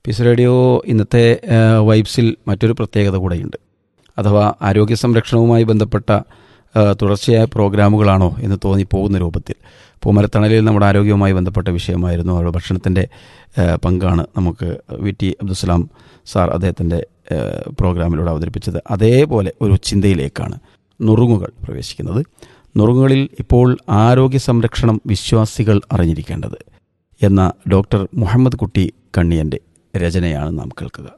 Piece radio ഇന്നത്തെ ആ, വൈബ്സിൽ മറ്റൊരു പ്രത്യേകത കൂടെയുണ്ട് അഥവാ ആരോഗ്യ സംരക്ഷണവുമായി ബന്ധപ്പെട്ട ആ, തുടർച്ചയായ പ്രോഗ്രാമുകളാണോ എന്ന് തോന്നിപ്പോകുന്ന രൂപത്തിൽ പൂമരത്തണലിൽ നമ്മുടെ ആരോഗ്യവുമായി ബന്ധപ്പെട്ട വിഷയമായിരുന്നു അവരുടെ ഭക്ഷണത്തിൻ്റെ ആ, പങ്കാണ് നമുക്ക് വി ടി അബ്ദുസ്സലാം സാർ അദ്ദേഹത്തിൻ്റെ ആ, പ്രോഗ്രാമിലൂടെ അവതരിപ്പിച്ചത് അതേപോലെ ഒരു ചിന്തയിലേക്കാണ് നുറുങ്ങുകൾ പ്രവേശിക്കുന്നത് നുറുങ്ങുകളിൽ ഇപ്പോൾ ആരോഗ്യ സംരക്ഷണം വിശ്വാസികൾ അറിഞ്ഞിരിക്കേണ്ടത് എന്ന ഡോക്ടർ മുഹമ്മദ് കുട്ടി കണ്ണിയൻ്റെ രചനയാണ് നാം കേൾക്കുക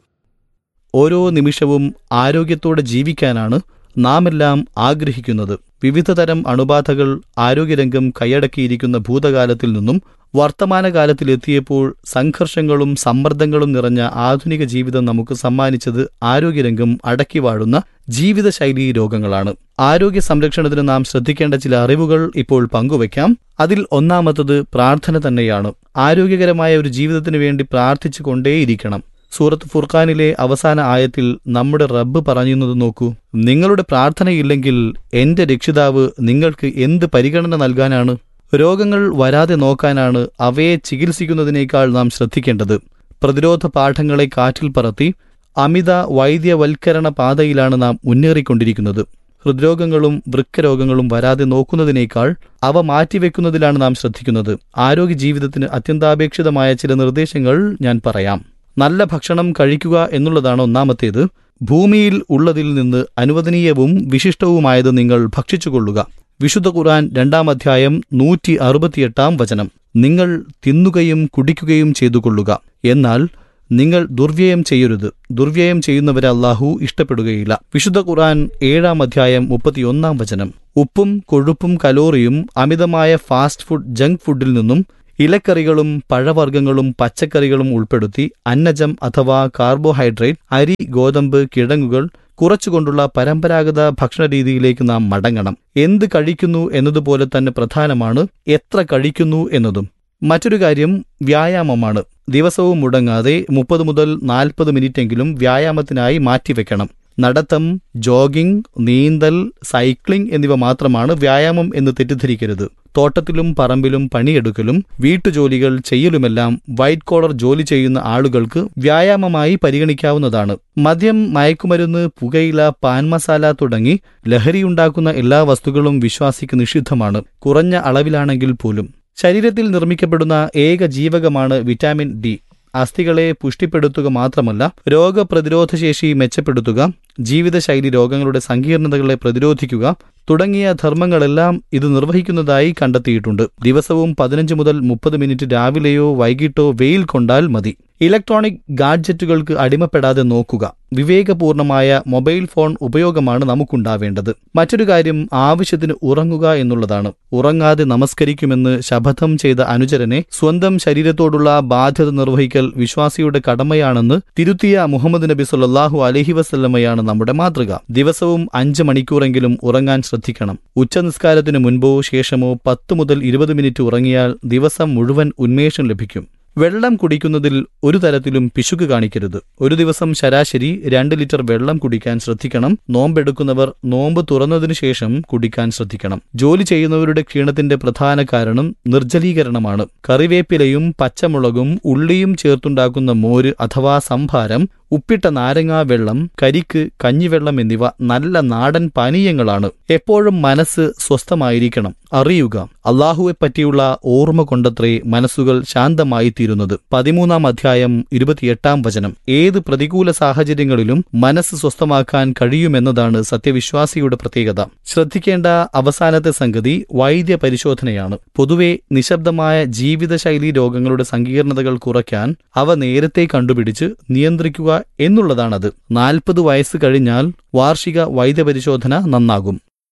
ഓരോ നിമിഷവും ആരോഗ്യത്തോടെ ജീവിക്കാനാണ് നാമെല്ലാം ആഗ്രഹിക്കുന്നത് വിവിധതരം അണുബാധകൾ ആരോഗ്യരംഗം കൈയടക്കിയിരിക്കുന്ന ഭൂതകാലത്തിൽ നിന്നും വർത്തമാനകാലത്തിലെത്തിയപ്പോൾ സംഘർഷങ്ങളും സമ്മർദ്ദങ്ങളും നിറഞ്ഞ ആധുനിക ജീവിതം നമുക്ക് സമ്മാനിച്ചത് ആരോഗ്യരംഗം അടക്കി വാഴുന്ന ജീവിതശൈലീ രോഗങ്ങളാണ് ആരോഗ്യ സംരക്ഷണത്തിന് നാം ശ്രദ്ധിക്കേണ്ട ചില അറിവുകൾ ഇപ്പോൾ പങ്കുവയ്ക്കാം അതിൽ ഒന്നാമത്തത് പ്രാർത്ഥന തന്നെയാണ് ആരോഗ്യകരമായ ഒരു ജീവിതത്തിനു വേണ്ടി പ്രാർത്ഥിച്ചു കൊണ്ടേയിരിക്കണം സൂറത്ത് ഫുർഖാനിലെ അവസാന ആയത്തിൽ നമ്മുടെ റബ്ബ് പറയുന്നത് നോക്കൂ നിങ്ങളുടെ പ്രാർത്ഥനയില്ലെങ്കിൽ എന്റെ രക്ഷിതാവ് നിങ്ങൾക്ക് എന്ത് പരിഗണന നൽകാനാണ് രോഗങ്ങൾ വരാതെ നോക്കാനാണ് അവയെ ചികിത്സിക്കുന്നതിനേക്കാൾ നാം ശ്രദ്ധിക്കേണ്ടത് പ്രതിരോധ പാഠങ്ങളെ കാറ്റിൽ പറത്തി അമിത വൈദ്യവൽക്കരണ പാതയിലാണ് നാം മുന്നേറിക്കൊണ്ടിരിക്കുന്നത് ഹൃദ്രോഗങ്ങളും വൃക്കരോഗങ്ങളും വരാതെ നോക്കുന്നതിനേക്കാൾ അവ മാറ്റിവെക്കുന്നതിലാണ് നാം ശ്രദ്ധിക്കുന്നത് ആരോഗ്യ ജീവിതത്തിന് അത്യന്താപേക്ഷിതമായ ചില നിർദ്ദേശങ്ങൾ ഞാൻ പറയാം നല്ല ഭക്ഷണം കഴിക്കുക എന്നുള്ളതാണ് ഒന്നാമത്തേത് ഭൂമിയിൽ ഉള്ളതിൽ നിന്ന് അനുവദനീയവും വിശിഷ്ടവുമായത് നിങ്ങൾ ഭക്ഷിച്ചുകൊള്ളുക വിശുദ്ധ ഖുർആൻ രണ്ടാം അധ്യായം നൂറ്റി അറുപത്തിയെട്ടാം വചനം നിങ്ങൾ തിന്നുകയും കുടിക്കുകയും ചെയ്തുകൊള്ളുക എന്നാൽ നിങ്ങൾ ദുർവ്യയം ചെയ്യരുത് ദുർവ്യയം ചെയ്യുന്നവരെ അല്ലാഹു ഇഷ്ടപ്പെടുകയില്ല വിശുദ്ധ ഖുർആൻ ഏഴാം അധ്യായം മുപ്പത്തിയൊന്നാം വചനം ഉപ്പും കൊഴുപ്പും കലോറിയും അമിതമായ ഫാസ്റ്റ് ഫുഡ് ജങ്ക് ഫുഡിൽ നിന്നും ഇലക്കറികളും പഴവർഗ്ഗങ്ങളും പച്ചക്കറികളും ഉൾപ്പെടുത്തി അന്നജം അഥവാ കാർബോഹൈഡ്രേറ്റ് അരി ഗോതമ്പ് കിഴങ്ങുകൾ കുറച്ചുകൊണ്ടുള്ള പരമ്പരാഗത ഭക്ഷണ രീതിയിലേക്ക് നാം മടങ്ങണം എന്ത് കഴിക്കുന്നു എന്നതുപോലെ തന്നെ പ്രധാനമാണ് എത്ര കഴിക്കുന്നു എന്നതും മറ്റൊരു കാര്യം വ്യായാമമാണ് ദിവസവും മുടങ്ങാതെ മുപ്പത് മുതൽ നാൽപ്പത് മിനിറ്റെങ്കിലും വ്യായാമത്തിനായി മാറ്റിവെക്കണം നടത്തം ജോഗിംഗ് നീന്തൽ സൈക്ലിംഗ് എന്നിവ മാത്രമാണ് വ്യായാമം എന്ന് തെറ്റിദ്ധരിക്കരുത് തോട്ടത്തിലും പറമ്പിലും പണിയെടുക്കലും വീട്ടുജോലികൾ ചെയ്യലുമെല്ലാം വൈറ്റ് കോളർ ജോലി ചെയ്യുന്ന ആളുകൾക്ക് വ്യായാമമായി പരിഗണിക്കാവുന്നതാണ് മദ്യം മയക്കുമരുന്ന് പുകയില പാൻ മസാല തുടങ്ങി ലഹരിയുണ്ടാക്കുന്ന എല്ലാ വസ്തുക്കളും വിശ്വാസിക്ക് നിഷിദ്ധമാണ് കുറഞ്ഞ അളവിലാണെങ്കിൽ പോലും ശരീരത്തിൽ നിർമ്മിക്കപ്പെടുന്ന ഏക ജീവകമാണ് വിറ്റാമിൻ ഡി അസ്ഥികളെ പുഷ്ടിപ്പെടുത്തുക മാത്രമല്ല രോഗപ്രതിരോധശേഷി മെച്ചപ്പെടുത്തുക ജീവിതശൈലി രോഗങ്ങളുടെ സങ്കീർണതകളെ പ്രതിരോധിക്കുക തുടങ്ങിയ ധർമ്മങ്ങളെല്ലാം ഇത് നിർവഹിക്കുന്നതായി കണ്ടെത്തിയിട്ടുണ്ട് ദിവസവും പതിനഞ്ച് മുതൽ മുപ്പത് മിനിറ്റ് രാവിലെയോ വൈകിട്ടോ വെയിൽ കൊണ്ടാൽ മതി ഇലക്ട്രോണിക് ഗാഡ്ജറ്റുകൾക്ക് അടിമപ്പെടാതെ നോക്കുക വിവേകപൂർണമായ മൊബൈൽ ഫോൺ ഉപയോഗമാണ് നമുക്കുണ്ടാവേണ്ടത് മറ്റൊരു കാര്യം ആവശ്യത്തിന് ഉറങ്ങുക എന്നുള്ളതാണ് ഉറങ്ങാതെ നമസ്കരിക്കുമെന്ന് ശപഥം ചെയ്ത അനുചരനെ സ്വന്തം ശരീരത്തോടുള്ള ബാധ്യത നിർവഹിക്കൽ വിശ്വാസിയുടെ കടമയാണെന്ന് തിരുത്തിയ മുഹമ്മദ് നബി സല്ലാഹു അലഹി വസല്ലമയാണ് നമ്മുടെ മാതൃക ദിവസവും അഞ്ച് മണിക്കൂറെങ്കിലും ഉറങ്ങാൻ ശ്രദ്ധിക്കണം ഉച്ചനിസ്കാരത്തിനു മുൻപോ ശേഷമോ പത്ത് മുതൽ ഇരുപത് മിനിറ്റ് ഉറങ്ങിയാൽ ദിവസം മുഴുവൻ ഉന്മേഷം ലഭിക്കും വെള്ളം കുടിക്കുന്നതിൽ ഒരു തരത്തിലും പിശുക്ക് കാണിക്കരുത് ഒരു ദിവസം ശരാശരി രണ്ട് ലിറ്റർ വെള്ളം കുടിക്കാൻ ശ്രദ്ധിക്കണം നോമ്പെടുക്കുന്നവർ നോമ്പ് തുറന്നതിനു ശേഷം കുടിക്കാൻ ശ്രദ്ധിക്കണം ജോലി ചെയ്യുന്നവരുടെ ക്ഷീണത്തിന്റെ പ്രധാന കാരണം നിർജ്ജലീകരണമാണ് കറിവേപ്പിലയും പച്ചമുളകും ഉള്ളിയും ചേർത്തുണ്ടാക്കുന്ന മോര് അഥവാ സംഭാരം ഉപ്പിട്ട നാരങ്ങാ വെള്ളം കരിക്ക് കഞ്ഞിവെള്ളം എന്നിവ നല്ല നാടൻ പാനീയങ്ങളാണ് എപ്പോഴും മനസ്സ് സ്വസ്ഥമായിരിക്കണം അറിയുക അള്ളാഹുവെ പറ്റിയുള്ള ഓർമ്മ കൊണ്ടത്രേ മനസ്സുകൾ ശാന്തമായി തീരുന്നത് പതിമൂന്നാം അധ്യായം ഇരുപത്തിയെട്ടാം വചനം ഏത് പ്രതികൂല സാഹചര്യങ്ങളിലും മനസ്സ് സ്വസ്ഥമാക്കാൻ കഴിയുമെന്നതാണ് സത്യവിശ്വാസിയുടെ പ്രത്യേകത ശ്രദ്ധിക്കേണ്ട അവസാനത്തെ സംഗതി വൈദ്യ പരിശോധനയാണ് പൊതുവെ നിശബ്ദമായ ജീവിതശൈലി രോഗങ്ങളുടെ സങ്കീർണതകൾ കുറയ്ക്കാൻ അവ നേരത്തെ കണ്ടുപിടിച്ച് നിയന്ത്രിക്കുക എന്നുള്ളതാണത് നാൽപ്പത് വയസ്സ് കഴിഞ്ഞാൽ വാർഷിക വൈദ്യപരിശോധന നന്നാകും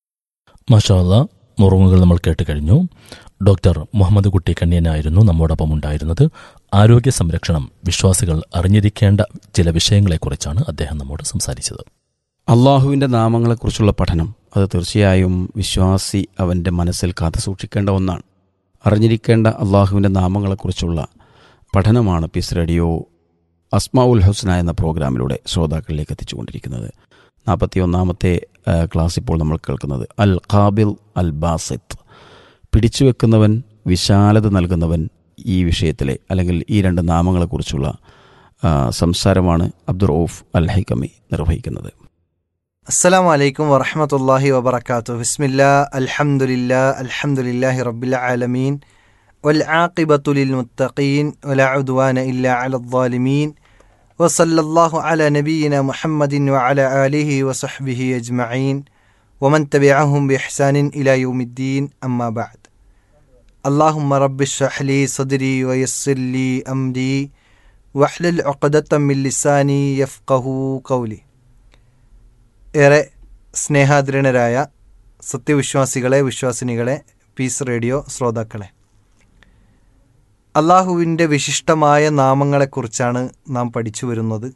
മാഷാല്ല നുറുങ്ങുകൾ നമ്മൾ കേട്ട് കഴിഞ്ഞു ഡോക്ടർ മുഹമ്മദ് കുട്ടി കണ്ണിയനായിരുന്നു നമ്മോടൊപ്പം ഉണ്ടായിരുന്നത് ആരോഗ്യ സംരക്ഷണം വിശ്വാസികൾ അറിഞ്ഞിരിക്കേണ്ട ചില വിഷയങ്ങളെക്കുറിച്ചാണ് അദ്ദേഹം നമ്മോട് സംസാരിച്ചത് അള്ളാഹുവിൻ്റെ നാമങ്ങളെക്കുറിച്ചുള്ള പഠനം അത് തീർച്ചയായും വിശ്വാസി അവൻ്റെ മനസ്സിൽ കാത്തു സൂക്ഷിക്കേണ്ട ഒന്നാണ് അറിഞ്ഞിരിക്കേണ്ട അള്ളാഹുവിൻ്റെ നാമങ്ങളെക്കുറിച്ചുള്ള പഠനമാണ് പീസ് റേഡിയോ അസ്മാ ഉൽ ഹുസ്ന എന്ന പ്രോഗ്രാമിലൂടെ ശ്രോതാക്കളിലേക്ക് എത്തിച്ചുകൊണ്ടിരിക്കുന്നത് നാൽപ്പത്തി ഒന്നാമത്തെ ക്ലാസ് ഇപ്പോൾ നമ്മൾ കേൾക്കുന്നത് അൽ ഖാബിൽ അൽ ബാസിത്ത് പിടിച്ചു വെക്കുന്നവൻ വിശാലത നൽകുന്നവൻ ഈ വിഷയത്തിലെ അല്ലെങ്കിൽ ഈ രണ്ട് നാമങ്ങളെക്കുറിച്ചുള്ള ആ, സംസാരമാണ് അബ്ദുർ റൌഫ് അൽ ഹൈക്കമി നിർവഹിക്കുന്നത് അസ്സലാം വലൈക്കും വറഹമത്തല്ലാഹി വബർക്കാത്തു ബിസ്മില്ലാ അൽഹംദുലില്ലാ അൽഹംദുലില്ലാഹി റബ്ബിൽ ആലമീൻ والعاقبة للمتقين ولا عدوان إلا على الظالمين وصلى الله على نبينا محمد وعلى آله وصحبه أجمعين ومن تبعهم بإحسان إلى يوم الدين أما بعد اللهم رب اشرح لي صدري ويسر لي أمري واحلل عقدة من لساني يفقه قولي ഏറെ സ്നേഹാദരണരായ സത്യവിശ്വാസികളെ വിശ്വാസിനികളെ പീസ് റേഡിയോ ശ്രോതാക്കളെ അള്ളാഹുവിൻ്റെ വിശിഷ്ടമായ നാമങ്ങളെക്കുറിച്ചാണ് നാം പഠിച്ചു വരുന്നത്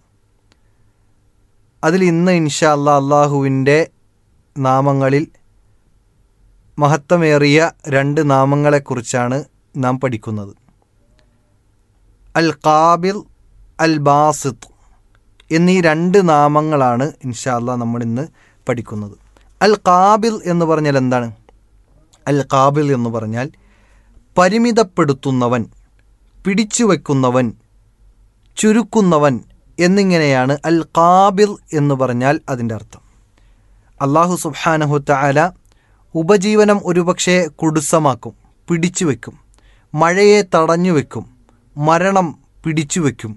അതിൽ ഇന്ന് ഇൻഷാ അല്ലാ അള്ളാഹുവിൻ്റെ നാമങ്ങളിൽ മഹത്വമേറിയ രണ്ട് നാമങ്ങളെക്കുറിച്ചാണ് നാം പഠിക്കുന്നത് അൽ കാബിൽ അൽ ബാസിത്ത് എന്നീ രണ്ട് നാമങ്ങളാണ് ഇൻഷാല്ല നമ്മൾ ഇന്ന് പഠിക്കുന്നത് അൽ കാബിൽ എന്ന് പറഞ്ഞാൽ എന്താണ് അൽ കാബിൽ എന്ന് പറഞ്ഞാൽ പരിമിതപ്പെടുത്തുന്നവൻ പിടിച്ചു വയ്ക്കുന്നവൻ ചുരുക്കുന്നവൻ എന്നിങ്ങനെയാണ് അൽ കാബിൽ എന്ന് പറഞ്ഞാൽ അതിൻ്റെ അർത്ഥം അള്ളാഹു സുബ്ഹാനഹു തആല ഉപജീവനം ഒരുപക്ഷെ കുടുസമാക്കും പിടിച്ചു വയ്ക്കും മഴയെ തടഞ്ഞു വയ്ക്കും മരണം പിടിച്ചു വയ്ക്കും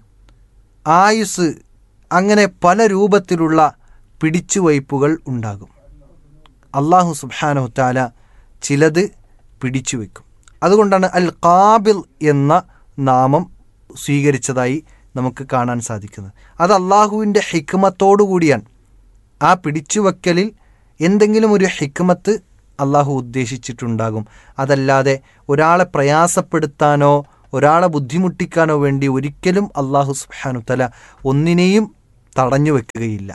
ആയുസ് അങ്ങനെ പല രൂപത്തിലുള്ള പിടിച്ചുവയ്പ്പുകൾ ഉണ്ടാകും അള്ളാഹു സുബ്ഹാനഹു താല ചിലത് പിടിച്ചു വയ്ക്കും അതുകൊണ്ടാണ് അൽ കാബിൽ എന്ന നാമം സ്വീകരിച്ചതായി നമുക്ക് കാണാൻ സാധിക്കുന്നത് അത് അള്ളാഹുവിൻ്റെ ഹിക്മത്തോടു കൂടിയാണ് ആ പിടിച്ചുവെക്കലിൽ എന്തെങ്കിലും ഒരു ഹിക്മത്ത് അള്ളാഹു ഉദ്ദേശിച്ചിട്ടുണ്ടാകും അതല്ലാതെ ഒരാളെ പ്രയാസപ്പെടുത്താനോ ഒരാളെ ബുദ്ധിമുട്ടിക്കാനോ വേണ്ടി ഒരിക്കലും അള്ളാഹു സുബ്ഹാനു തല ഒന്നിനെയും തടഞ്ഞു വെക്കുകയില്ല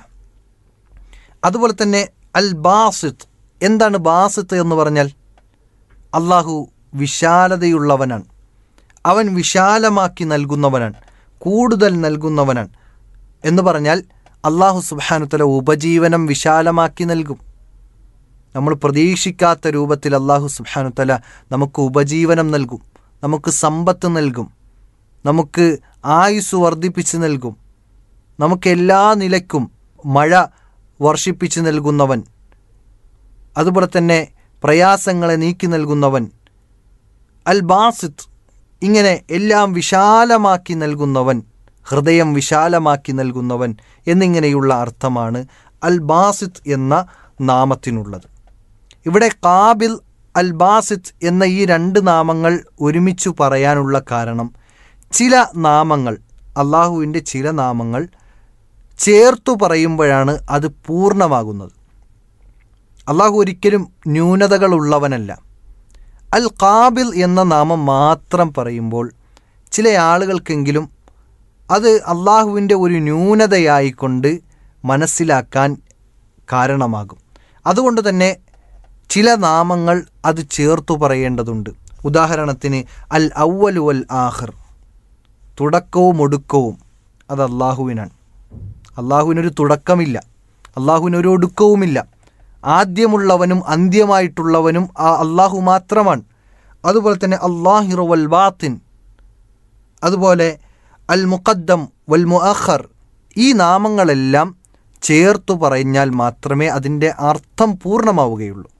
അതുപോലെ തന്നെ അൽ ബാസിത്ത് എന്താണ് ബാസിത്ത് എന്ന് പറഞ്ഞാൽ അള്ളാഹു വിശാലതയുള്ളവനാണ് അവൻ വിശാലമാക്കി നൽകുന്നവനാണ് കൂടുതൽ നൽകുന്നവനാണ് എന്ന് പറഞ്ഞാൽ അള്ളാഹു സുബാനുത്തല ഉപജീവനം വിശാലമാക്കി നൽകും നമ്മൾ പ്രതീക്ഷിക്കാത്ത രൂപത്തിൽ അള്ളാഹു സുബാനുത്തല നമുക്ക് ഉപജീവനം നൽകും നമുക്ക് സമ്പത്ത് നൽകും നമുക്ക് ആയുസ് വർദ്ധിപ്പിച്ച് നൽകും നമുക്ക് എല്ലാ നിലയ്ക്കും മഴ വർഷിപ്പിച്ച് നൽകുന്നവൻ അതുപോലെ തന്നെ പ്രയാസങ്ങളെ നീക്കി നൽകുന്നവൻ അൽ ബാസിത്ത് ഇങ്ങനെ എല്ലാം വിശാലമാക്കി നൽകുന്നവൻ ഹൃദയം വിശാലമാക്കി നൽകുന്നവൻ എന്നിങ്ങനെയുള്ള അർത്ഥമാണ് അൽ ബാസിത്ത് എന്ന നാമത്തിനുള്ളത് ഇവിടെ കാബിൽ അൽ ബാസിത്ത് എന്ന ഈ രണ്ട് നാമങ്ങൾ ഒരുമിച്ചു പറയാനുള്ള കാരണം ചില നാമങ്ങൾ അള്ളാഹുവിൻ്റെ ചില നാമങ്ങൾ ചേർത്തു പറയുമ്പോഴാണ് അത് പൂർണ്ണമാകുന്നത് അള്ളാഹു ഒരിക്കലും ന്യൂനതകളുള്ളവനല്ല അൽ കാബിൽ എന്ന നാമം മാത്രം പറയുമ്പോൾ ചില ആളുകൾക്കെങ്കിലും അത് അള്ളാഹുവിൻ്റെ ഒരു ന്യൂനതയായിക്കൊണ്ട് മനസ്സിലാക്കാൻ കാരണമാകും അതുകൊണ്ട് തന്നെ ചില നാമങ്ങൾ അത് ചേർത്തു പറയേണ്ടതുണ്ട് ഉദാഹരണത്തിന് അൽ ഔവലു അൽ ആഹിർ തുടക്കവും ഒടുക്കവും അത് അള്ളാഹുവിനാണ് അള്ളാഹുവിനൊരു തുടക്കമില്ല അള്ളാഹുവിനൊരു ഒടുക്കവുമില്ല ആദ്യമുള്ളവനും അന്ത്യമായിട്ടുള്ളവനും ആ അള്ളാഹു മാത്രമാണ് അതുപോലെ തന്നെ അള്ളാഹിറു വൽ ബാത്തിൻ അതുപോലെ അൽ മുഖദ്ദം വൽ മുഅഖർ ഈ നാമങ്ങളെല്ലാം ചേർത്തു പറഞ്ഞാൽ മാത്രമേ അതിൻ്റെ അർത്ഥം പൂർണ്ണമാവുകയുള്ളൂ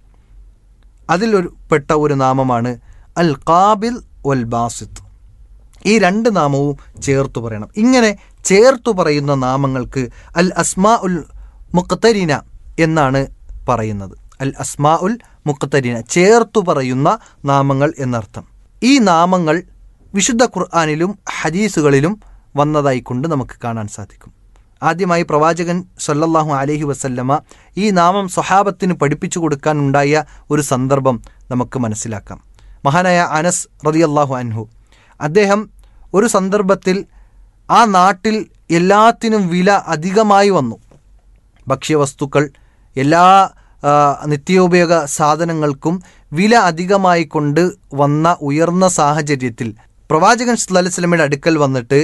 അതിലൊരു പെട്ട ഒരു നാമമാണ് അൽ കാബിൽ വൽ ബാസിത്ത് ഈ രണ്ട് നാമവും ചേർത്തു പറയണം ഇങ്ങനെ ചേർത്തു പറയുന്ന നാമങ്ങൾക്ക് അൽ അസ്മാ ഉൽ മുഖത്തരീന എന്നാണ് പറയുന്നത് അൽ അസ്മാ ഉൽ മുഖത്തരീന ചേർത്തു പറയുന്ന നാമങ്ങൾ എന്നർത്ഥം ഈ നാമങ്ങൾ വിശുദ്ധ ഖുർആാനിലും ഹദീസുകളിലും വന്നതായിക്കൊണ്ട് നമുക്ക് കാണാൻ സാധിക്കും ആദ്യമായി പ്രവാചകൻ സല്ലല്ലാഹു അലൈഹി വസല്ലമ ഈ നാമം സ്വഹാബത്തിന് പഠിപ്പിച്ചു കൊടുക്കാൻ ഉണ്ടായ ഒരു സന്ദർഭം നമുക്ക് മനസ്സിലാക്കാം മഹാനായ അനസ് റളിയല്ലാഹു അൻഹു അദ്ദേഹം ഒരു സന്ദർഭത്തിൽ ആ നാട്ടിൽ എല്ലാത്തിനും വില അധികമായി വന്നു ഭക്ഷ്യവസ്തുക്കൾ എല്ലാ ആ, നിത്യോപയോഗ സാധനങ്ങൾക്കും വില അധികമായി കൊണ്ട് വന്ന ഉയർന്ന സാഹചര്യത്തിൽ പ്രവാചകൻ സ്വലമയുടെ അടുക്കൽ വന്നിട്ട്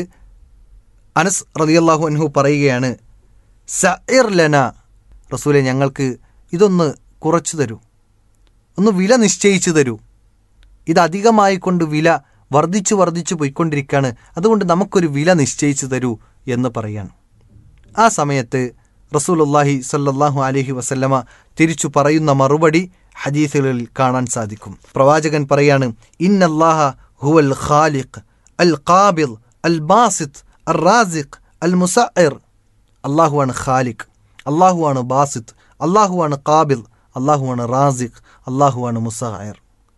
അനസ് റളിയല്ലാഹു അൻഹു പറയുകയാണ് സഇർ ലന റസൂലെ ഞങ്ങൾക്ക് ഇതൊന്ന് കുറച്ചു തരൂ ഒന്ന് വില നിശ്ചയിച്ചു തരൂ ഇത് അധികമായി കൊണ്ട് വില വർദ്ധിച്ചു വർദ്ധിച്ചു പോയിക്കൊണ്ടിരിക്കുകയാണ് അതുകൊണ്ട് നമുക്കൊരു വില നിശ്ചയിച്ചു തരൂ എന്ന് പറയാണ് ആ സമയത്ത് റസൂലുള്ളാഹി സല്ലല്ലാഹു അലൈഹി വസല്ലമ തിരിച്ചു പറയുന്ന മറുപടി ഹദീസുകളിൽ കാണാൻ സാധിക്കും പ്രവാചകൻ പറയാണ് ഇന്നല്ലാഹ ഹുവൽ ഖാലിഖ് അൽ ഖാബിൽ അൽ ബാസിത്ത് അൽ റാസിഖ് അൽ മുസഇർ അള്ളാഹുവാണ് ഖാലിഖ് അള്ളാഹുവാണ് ബാസിത്ത് അള്ളാഹുവാണ് ഖാബിൽ അള്ളാഹുവാണ് റാസിഖ് അള്ളാഹുവാണ് മുസഇർ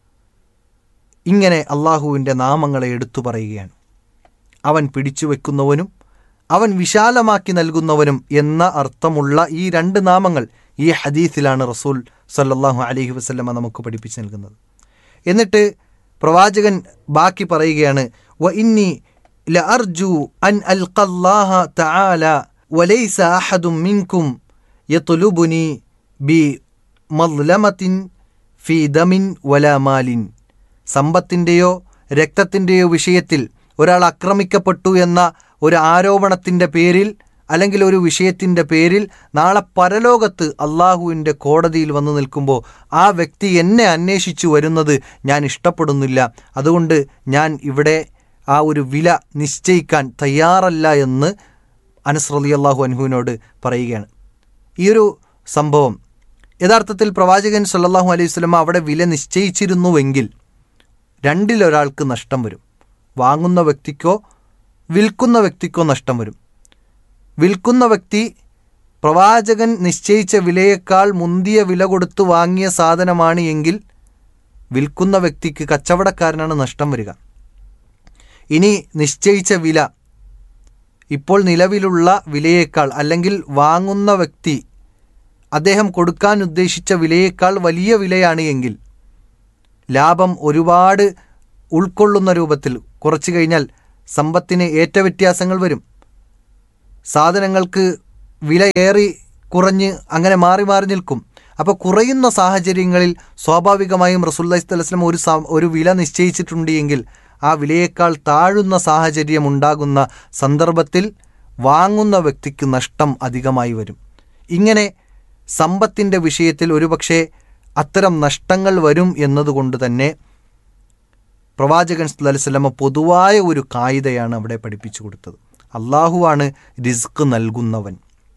ഇങ്ങനെ അള്ളാഹുവിൻ്റെ നാമങ്ങളെ എടുത്തു പറയുകയാണ് അവൻ പിടിച്ചു വെക്കുന്നവനും അവൻ വിശാലമാക്കി നൽകുന്നവനും എന്ന അർത്ഥമുള്ള ഈ രണ്ട് നാമങ്ങൾ ഈ ഹദീസിലാണ് റസൂൽ സല്ലല്ലാഹു അലൈഹി വസല്ലമ നമുക്ക് പഠിപ്പിച്ചു നൽകുന്നത് എന്നിട്ട് പ്രവാചകൻ ബാക്കി പറയുകയാണ് വ ഇന്നി ലഅർജു അൻ അൽഖല്ലാഹ തആല വലൈസ അഹദും മിൻകും യത്ലുബുനി ബി മദ്ലമത്തിൻ ഫീ ദമിൻ വല മാലിൻ സമ്പത്തിൻ്റെയോ രക്തത്തിൻ്റെയോ വിഷയത്തിൽ ഒരാൾ ആക്രമിക്കപ്പെട്ടു എന്ന ഒരു ആരോപണത്തിൻ്റെ പേരിൽ അല്ലെങ്കിൽ ഒരു വിഷയത്തിൻ്റെ പേരിൽ നാളെ പരലോകത്ത് അള്ളാഹുവിൻ്റെ കോടതിയിൽ വന്നു നിൽക്കുമ്പോൾ ആ വ്യക്തി എന്നെ അന്വേഷിച്ചു വരുന്നത് ഞാൻ ഇഷ്ടപ്പെടുന്നില്ല അതുകൊണ്ട് ഞാൻ ഇവിടെ ആ ഒരു വില നിശ്ചയിക്കാൻ തയ്യാറല്ല എന്ന് അനസ് റലി അള്ളാഹു അൻഹുവിനോട് പറയുകയാണ് ഈ ഒരു സംഭവം യഥാർത്ഥത്തിൽ പ്രവാചകൻ സല്ലല്ലാഹു അലൈഹി വസല്ലമ അവിടെ വില നിശ്ചയിച്ചിരുന്നുവെങ്കിൽ രണ്ടിലൊരാൾക്ക് നഷ്ടം വരും വാങ്ങുന്ന വ്യക്തിക്കോ വിൽക്കുന്ന വ്യക്തിക്കോ നഷ്ടം വരും വിൽക്കുന്ന വ്യക്തി പ്രവാചകൻ നിശ്ചയിച്ച വിലയേക്കാൾ മുന്തിയ വില കൊടുത്തു വാങ്ങിയ സാധനമാണ് എങ്കിൽ വിൽക്കുന്ന വ്യക്തിക്ക് കച്ചവടക്കാരനാണ് നഷ്ടം വരിക ഇനി നിശ്ചയിച്ച വില ഇപ്പോൾ നിലവിലുള്ള വിലയേക്കാൾ അല്ലെങ്കിൽ വാങ്ങുന്ന വ്യക്തി അദ്ദേഹം കൊടുക്കാൻ ഉദ്ദേശിച്ച വിലയേക്കാൾ വലിയ വിലയാണ് എങ്കിൽ ലാഭം ഒരുപാട് ഉൾക്കൊള്ളുന്ന രൂപത്തിൽ കുറച്ച് കഴിഞ്ഞാൽ സമ്പത്തിന് ഏറ്റ വ്യത്യാസങ്ങൾ വരും സാധനങ്ങൾക്ക് വില ഏറി കുറഞ്ഞ് അങ്ങനെ മാറി മാറി നിൽക്കും അപ്പോൾ കുറയുന്ന സാഹചര്യങ്ങളിൽ സ്വാഭാവികമായും റസൂല്ലി സ്വലം ഒരു സ- ഒരു വില നിശ്ചയിച്ചിട്ടുണ്ട് എങ്കിൽ ആ വിലയേക്കാൾ താഴുന്ന സാഹചര്യം ഉണ്ടാകുന്ന സന്ദർഭത്തിൽ വാങ്ങുന്ന വ്യക്തിക്ക് നഷ്ടം അധികമായി വരും ഇങ്ങനെ സമ്പത്തിൻ്റെ വിഷയത്തിൽ ഒരുപക്ഷെ അത്തരം നഷ്ടങ്ങൾ വരും എന്നതുകൊണ്ട് തന്നെ പ്രവാചകൻ സ്വലമ പൊതുവായ ഒരു കായികയാണ് അവിടെ പഠിപ്പിച്ചു കൊടുത്തത് അള്ളാഹുവാണ് റിസ്ക് നൽകുന്നവൻ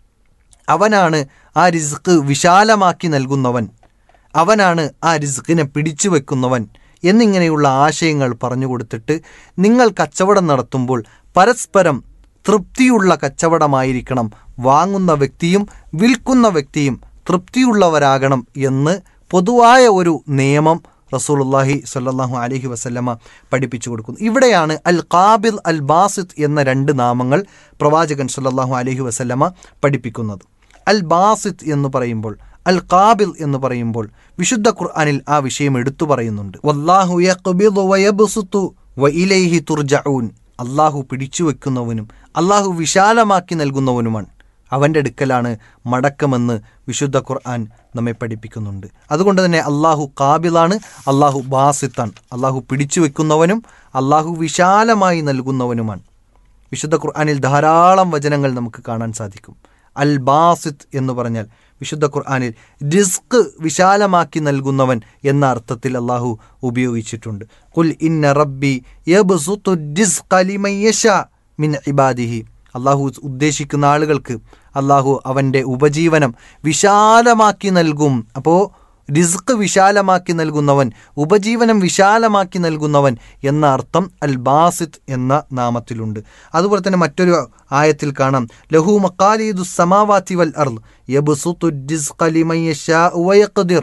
അവനാണ് ആ റിസ്ക് വിശാലമാക്കി നൽകുന്നവൻ അവനാണ് ആ റിസ്കിനെ പിടിച്ചു വെക്കുന്നവൻ എന്നിങ്ങനെയുള്ള ആശയങ്ങൾ പറഞ്ഞു കൊടുത്തിട്ട് നിങ്ങൾ കച്ചവടം നടത്തുമ്പോൾ പരസ്പരം തൃപ്തിയുള്ള കച്ചവടമായിരിക്കണം വാങ്ങുന്ന വ്യക്തിയും വിൽക്കുന്ന വ്യക്തിയും തൃപ്തിയുള്ളവരാകണം എന്ന് പൊതുവായ ഒരു നിയമം റസൂലുള്ളാഹി സ്വല്ലല്ലാഹു അലൈഹി വസല്ലമ പഠിപ്പിച്ചു കൊടുക്കുന്നു ഇവിടെയാണ് അൽ ഖാബിൽ അൽ ബാസിത്ത് എന്ന രണ്ട് നാമങ്ങൾ പ്രവാചകൻ സ്വല്ലല്ലാഹു അലൈഹി വസല്ലമ പഠിപ്പിക്കുന്നത് അൽ ബാസിത്ത് എന്ന് പറയുമ്പോൾ അൽ ഖാബിൽ എന്ന് പറയുമ്പോൾ വിശുദ്ധ ഖുർആനിൽ ആ വിഷയം എടുത്തു പറയുന്നുണ്ട് വല്ലാഹു യഖ്ബിദു വയബ്സുതു വഇലൈഹി തുർജഊൻ അള്ളാഹു പിടിച്ചു വെക്കുന്നവനും അള്ളാഹു വിശാലമാക്കി നൽകുന്നവനുമാണ് അവൻ്റെ അടുക്കലാണ് മടക്കമെന്ന് വിശുദ്ധ ഖുർആൻ നമ്മെ പഠിപ്പിക്കുന്നുണ്ട് അതുകൊണ്ട് തന്നെ അള്ളാഹു കാബിലാണ് അള്ളാഹു ബാസിത്താണ് അള്ളാഹു പിടിച്ചു വെക്കുന്നവനും അള്ളാഹു വിശാലമായി നൽകുന്നവനുമാണ് വിശുദ്ധ ഖുർആനിൽ ധാരാളം വചനങ്ങൾ നമുക്ക് കാണാൻ സാധിക്കും അൽ ബാസിത്ത് എന്ന് പറഞ്ഞാൽ വിശുദ്ധ ഖുർആനിൽ റിസ്ക് വിശാലമാക്കി നൽകുന്നവൻ എന്ന അർത്ഥത്തിൽ അള്ളാഹു ഉപയോഗിച്ചിട്ടുണ്ട് കുൽ ഇന്ന റബ്ബി യബ്സുത്തു റിസ്ഖ ലിമൻ യശാ മിൻ ഇബാദിഹി അള്ളാഹു ഉദ്ദേശിക്കുന്ന ആളുകൾക്ക് അള്ളാഹു അവൻ്റെ ഉപജീവനം വിശാലമാക്കി നൽകും അപ്പോൾ റിസ്ക് വിശാലമാക്കി നൽകുന്നവൻ ഉപജീവനം വിശാലമാക്കി നൽകുന്നവൻ എന്ന അർത്ഥം അൽ ബാസിത്ത് എന്ന നാമത്തിലുണ്ട് അതുപോലെ തന്നെ മറ്റൊരു ആയത്തിൽ കാണാം ലഹു മക്കാലീദു സമാവാത്തി വൽ അർൽ യബ്സുത്തു റിസ്ഖ ലിമൻ യശാഉ വയഖ്ദിർ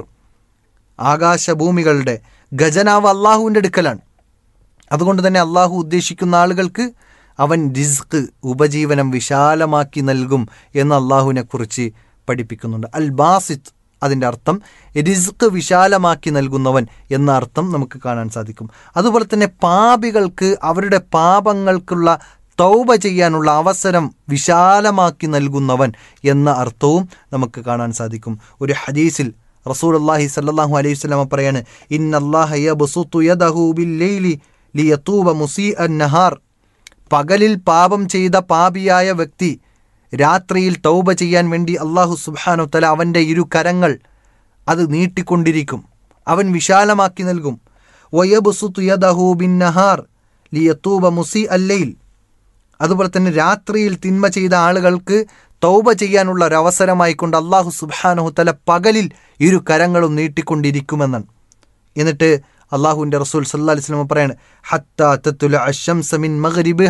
ആകാശഭൂമികളുടെ ഖജനാവ് അള്ളാഹുവിൻ്റെ അടുക്കലാണ് അതുകൊണ്ട് തന്നെ അള്ളാഹു ഉദ്ദേശിക്കുന്ന ആളുകൾക്ക് അവൻ റിസ്ക് ഉപജീവനം വിശാലമാക്കി നൽകും എന്ന് അള്ളാഹുവിനെ കുറിച്ച് പഠിപ്പിക്കുന്നുണ്ട് അൽ ബാസിത്ത് അതിൻ്റെ അർത്ഥം റിസ്ക് വിശാലമാക്കി നൽകുന്നവൻ എന്ന അർത്ഥം നമുക്ക് കാണാൻ സാധിക്കും അതുപോലെ തന്നെ പാപികൾക്ക് അവരുടെ പാപങ്ങൾക്കുള്ള തൗബ ചെയ്യാനുള്ള അവസരം വിശാലമാക്കി നൽകുന്നവൻ എന്ന അർത്ഥവും നമുക്ക് കാണാൻ സാധിക്കും ഒരു ഹദീസിൽ റസൂൽ അള്ളാഹി സല്ലാഹു അലൈഹി സ്വലാമ പറയാണ് ഇന്നല്ലാഹി ലിയത്തൂബ മുസീ അൻ നഹാർ പകലിൽ പാപം ചെയ്ത പാപിയായ വ്യക്തി രാത്രിയിൽ തൗബ ചെയ്യാൻ വേണ്ടി അള്ളാഹു സുബാനു തല അവൻ്റെ ഇരു കരങ്ങൾ അത് നീട്ടിക്കൊണ്ടിരിക്കും അവൻ വിശാലമാക്കി നൽകും വയബുസുത്തു യദഹു ബിൻ നഹാർ ലിയത്തൂബ മുസി അല്ലയിൽ അതുപോലെ തന്നെ രാത്രിയിൽ തിന്മ ചെയ്ത ആളുകൾക്ക് തൗബ ചെയ്യാനുള്ള ഒരു അവസരമായി കൊണ്ട് അള്ളാഹു സുബാനഹു തല പകലിൽ ഇരു കരങ്ങളും നീട്ടിക്കൊണ്ടിരിക്കുമെന്നാണ് എന്നിട്ട് അള്ളാഹുവിൻ്റെ റസൂൽ സല്ലാ അലൈഹി സ്വലമ പറയാണ് ഹത്താ തത്തുല അശംസമിൻ മഗ്രിബിഹ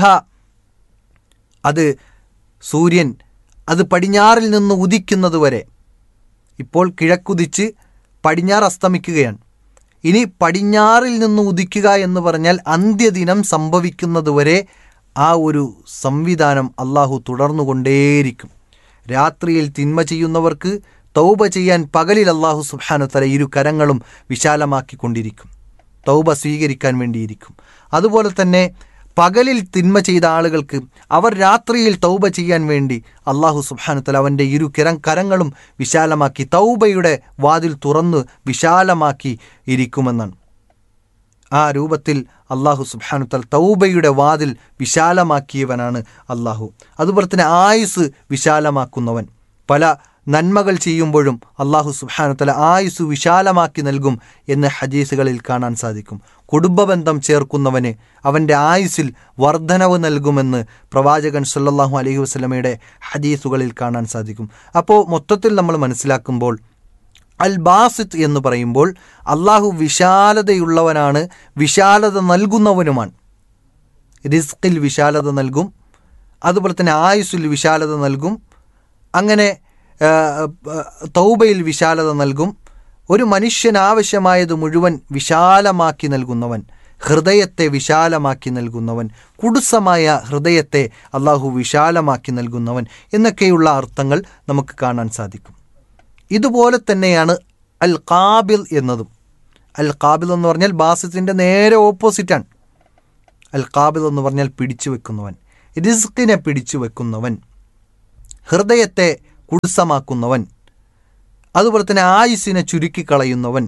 അത് സൂര്യൻ അത് പടിഞ്ഞാറിൽ നിന്ന് ഉദിക്കുന്നത് വരെ ഇപ്പോൾ കിഴക്കുദിച്ച് പടിഞ്ഞാറ് അസ്തമിക്കുകയാണ് ഇനി പടിഞ്ഞാറിൽ നിന്ന് ഉദിക്കുക എന്ന് പറഞ്ഞാൽ അന്ത്യദിനം സംഭവിക്കുന്നതുവരെ ആ ഒരു സംവിധാനം അള്ളാഹു തുടർന്നുകൊണ്ടേയിരിക്കും രാത്രിയിൽ തിന്മ ചെയ്യുന്നവർക്ക് തൗബ ചെയ്യാൻ പകലിൽ അള്ളാഹു സുബാനു തല ഇരു കരങ്ങളും വിശാലമാക്കിക്കൊണ്ടിരിക്കും തൗബ സ്വീകരിക്കാൻ വേണ്ടിയിരിക്കും അതുപോലെ തന്നെ പകലിൽ തിന്മ ചെയ്ത ആളുകൾക്ക് അവർ രാത്രിയിൽ തൗബ ചെയ്യാൻ വേണ്ടി അള്ളാഹു സുബാനുത്തല അവൻ്റെ ഇരു കിരം കരങ്ങളും വിശാലമാക്കി തൗബയുടെ വാതിൽ തുറന്ന് വിശാലമാക്കി ഇരിക്കുമെന്നാണ് ആ രൂപത്തിൽ അള്ളാഹു സുബാനുത്തൽ തൗബയുടെ വാതിൽ വിശാലമാക്കിയവനാണ് അള്ളാഹു അതുപോലെ തന്നെ ആയുസ് വിശാലമാക്കുന്നവൻ പല നന്മകൾ ചെയ്യുമ്പോഴും അള്ളാഹു സുബാനുത്തല ആയുസ് വിശാലമാക്കി നൽകും എന്ന് ഹദീസുകളിൽ കാണാൻ സാധിക്കും കുടുംബബന്ധം ചേർക്കുന്നവന് അവൻ്റെ ആയുസ്സിൽ വർധനവ് നൽകുമെന്ന് പ്രവാചകൻ സല്ലല്ലാഹു അലൈഹി വസ്ലമയുടെ ഹദീസുകളിൽ കാണാൻ സാധിക്കും അപ്പോൾ മൊത്തത്തിൽ നമ്മൾ മനസ്സിലാക്കുമ്പോൾ അൽ ബാസിത്ത് എന്ന് പറയുമ്പോൾ അള്ളാഹു വിശാലതയുള്ളവനാണ് വിശാലത നൽകുന്നവനുമാണ് റിസ്കിൽ വിശാലത നൽകും അതുപോലെ തന്നെ ആയുസ്സിൽ വിശാലത നൽകും അങ്ങനെ ആ, ആ, തൗബയിൽ വിശാലത നൽകും ഒരു മനുഷ്യന് ആവശ്യമായത് മുഴുവൻ വിശാലമാക്കി നൽകുന്നവൻ ഹൃദയത്തെ വിശാലമാക്കി നൽകുന്നവൻ കുടുസമായ ഹൃദയത്തെ അള്ളാഹു വിശാലമാക്കി നൽകുന്നവൻ എന്നൊക്കെയുള്ള അർത്ഥങ്ങൾ നമുക്ക് കാണാൻ സാധിക്കും ഇതുപോലെ തന്നെയാണ് അൽ കാബിൽ എന്നതും അൽ കാബിൽ എന്ന് പറഞ്ഞാൽ ബാസിത്തിൻ്റെ നേരെ ഓപ്പോസിറ്റാണ് അൽ കാബിൽ എന്ന് പറഞ്ഞാൽ പിടിച്ചു വെക്കുന്നവൻ റിസ്കിനെ പിടിച്ചു വെക്കുന്നവൻ ഹൃദയത്തെ കുടുസമാക്കുന്നവൻ അതുപോലെ തന്നെ ആയുസ്സിനെ ചുരുക്കിക്കളയുന്നവൻ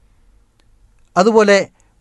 അതുപോലെ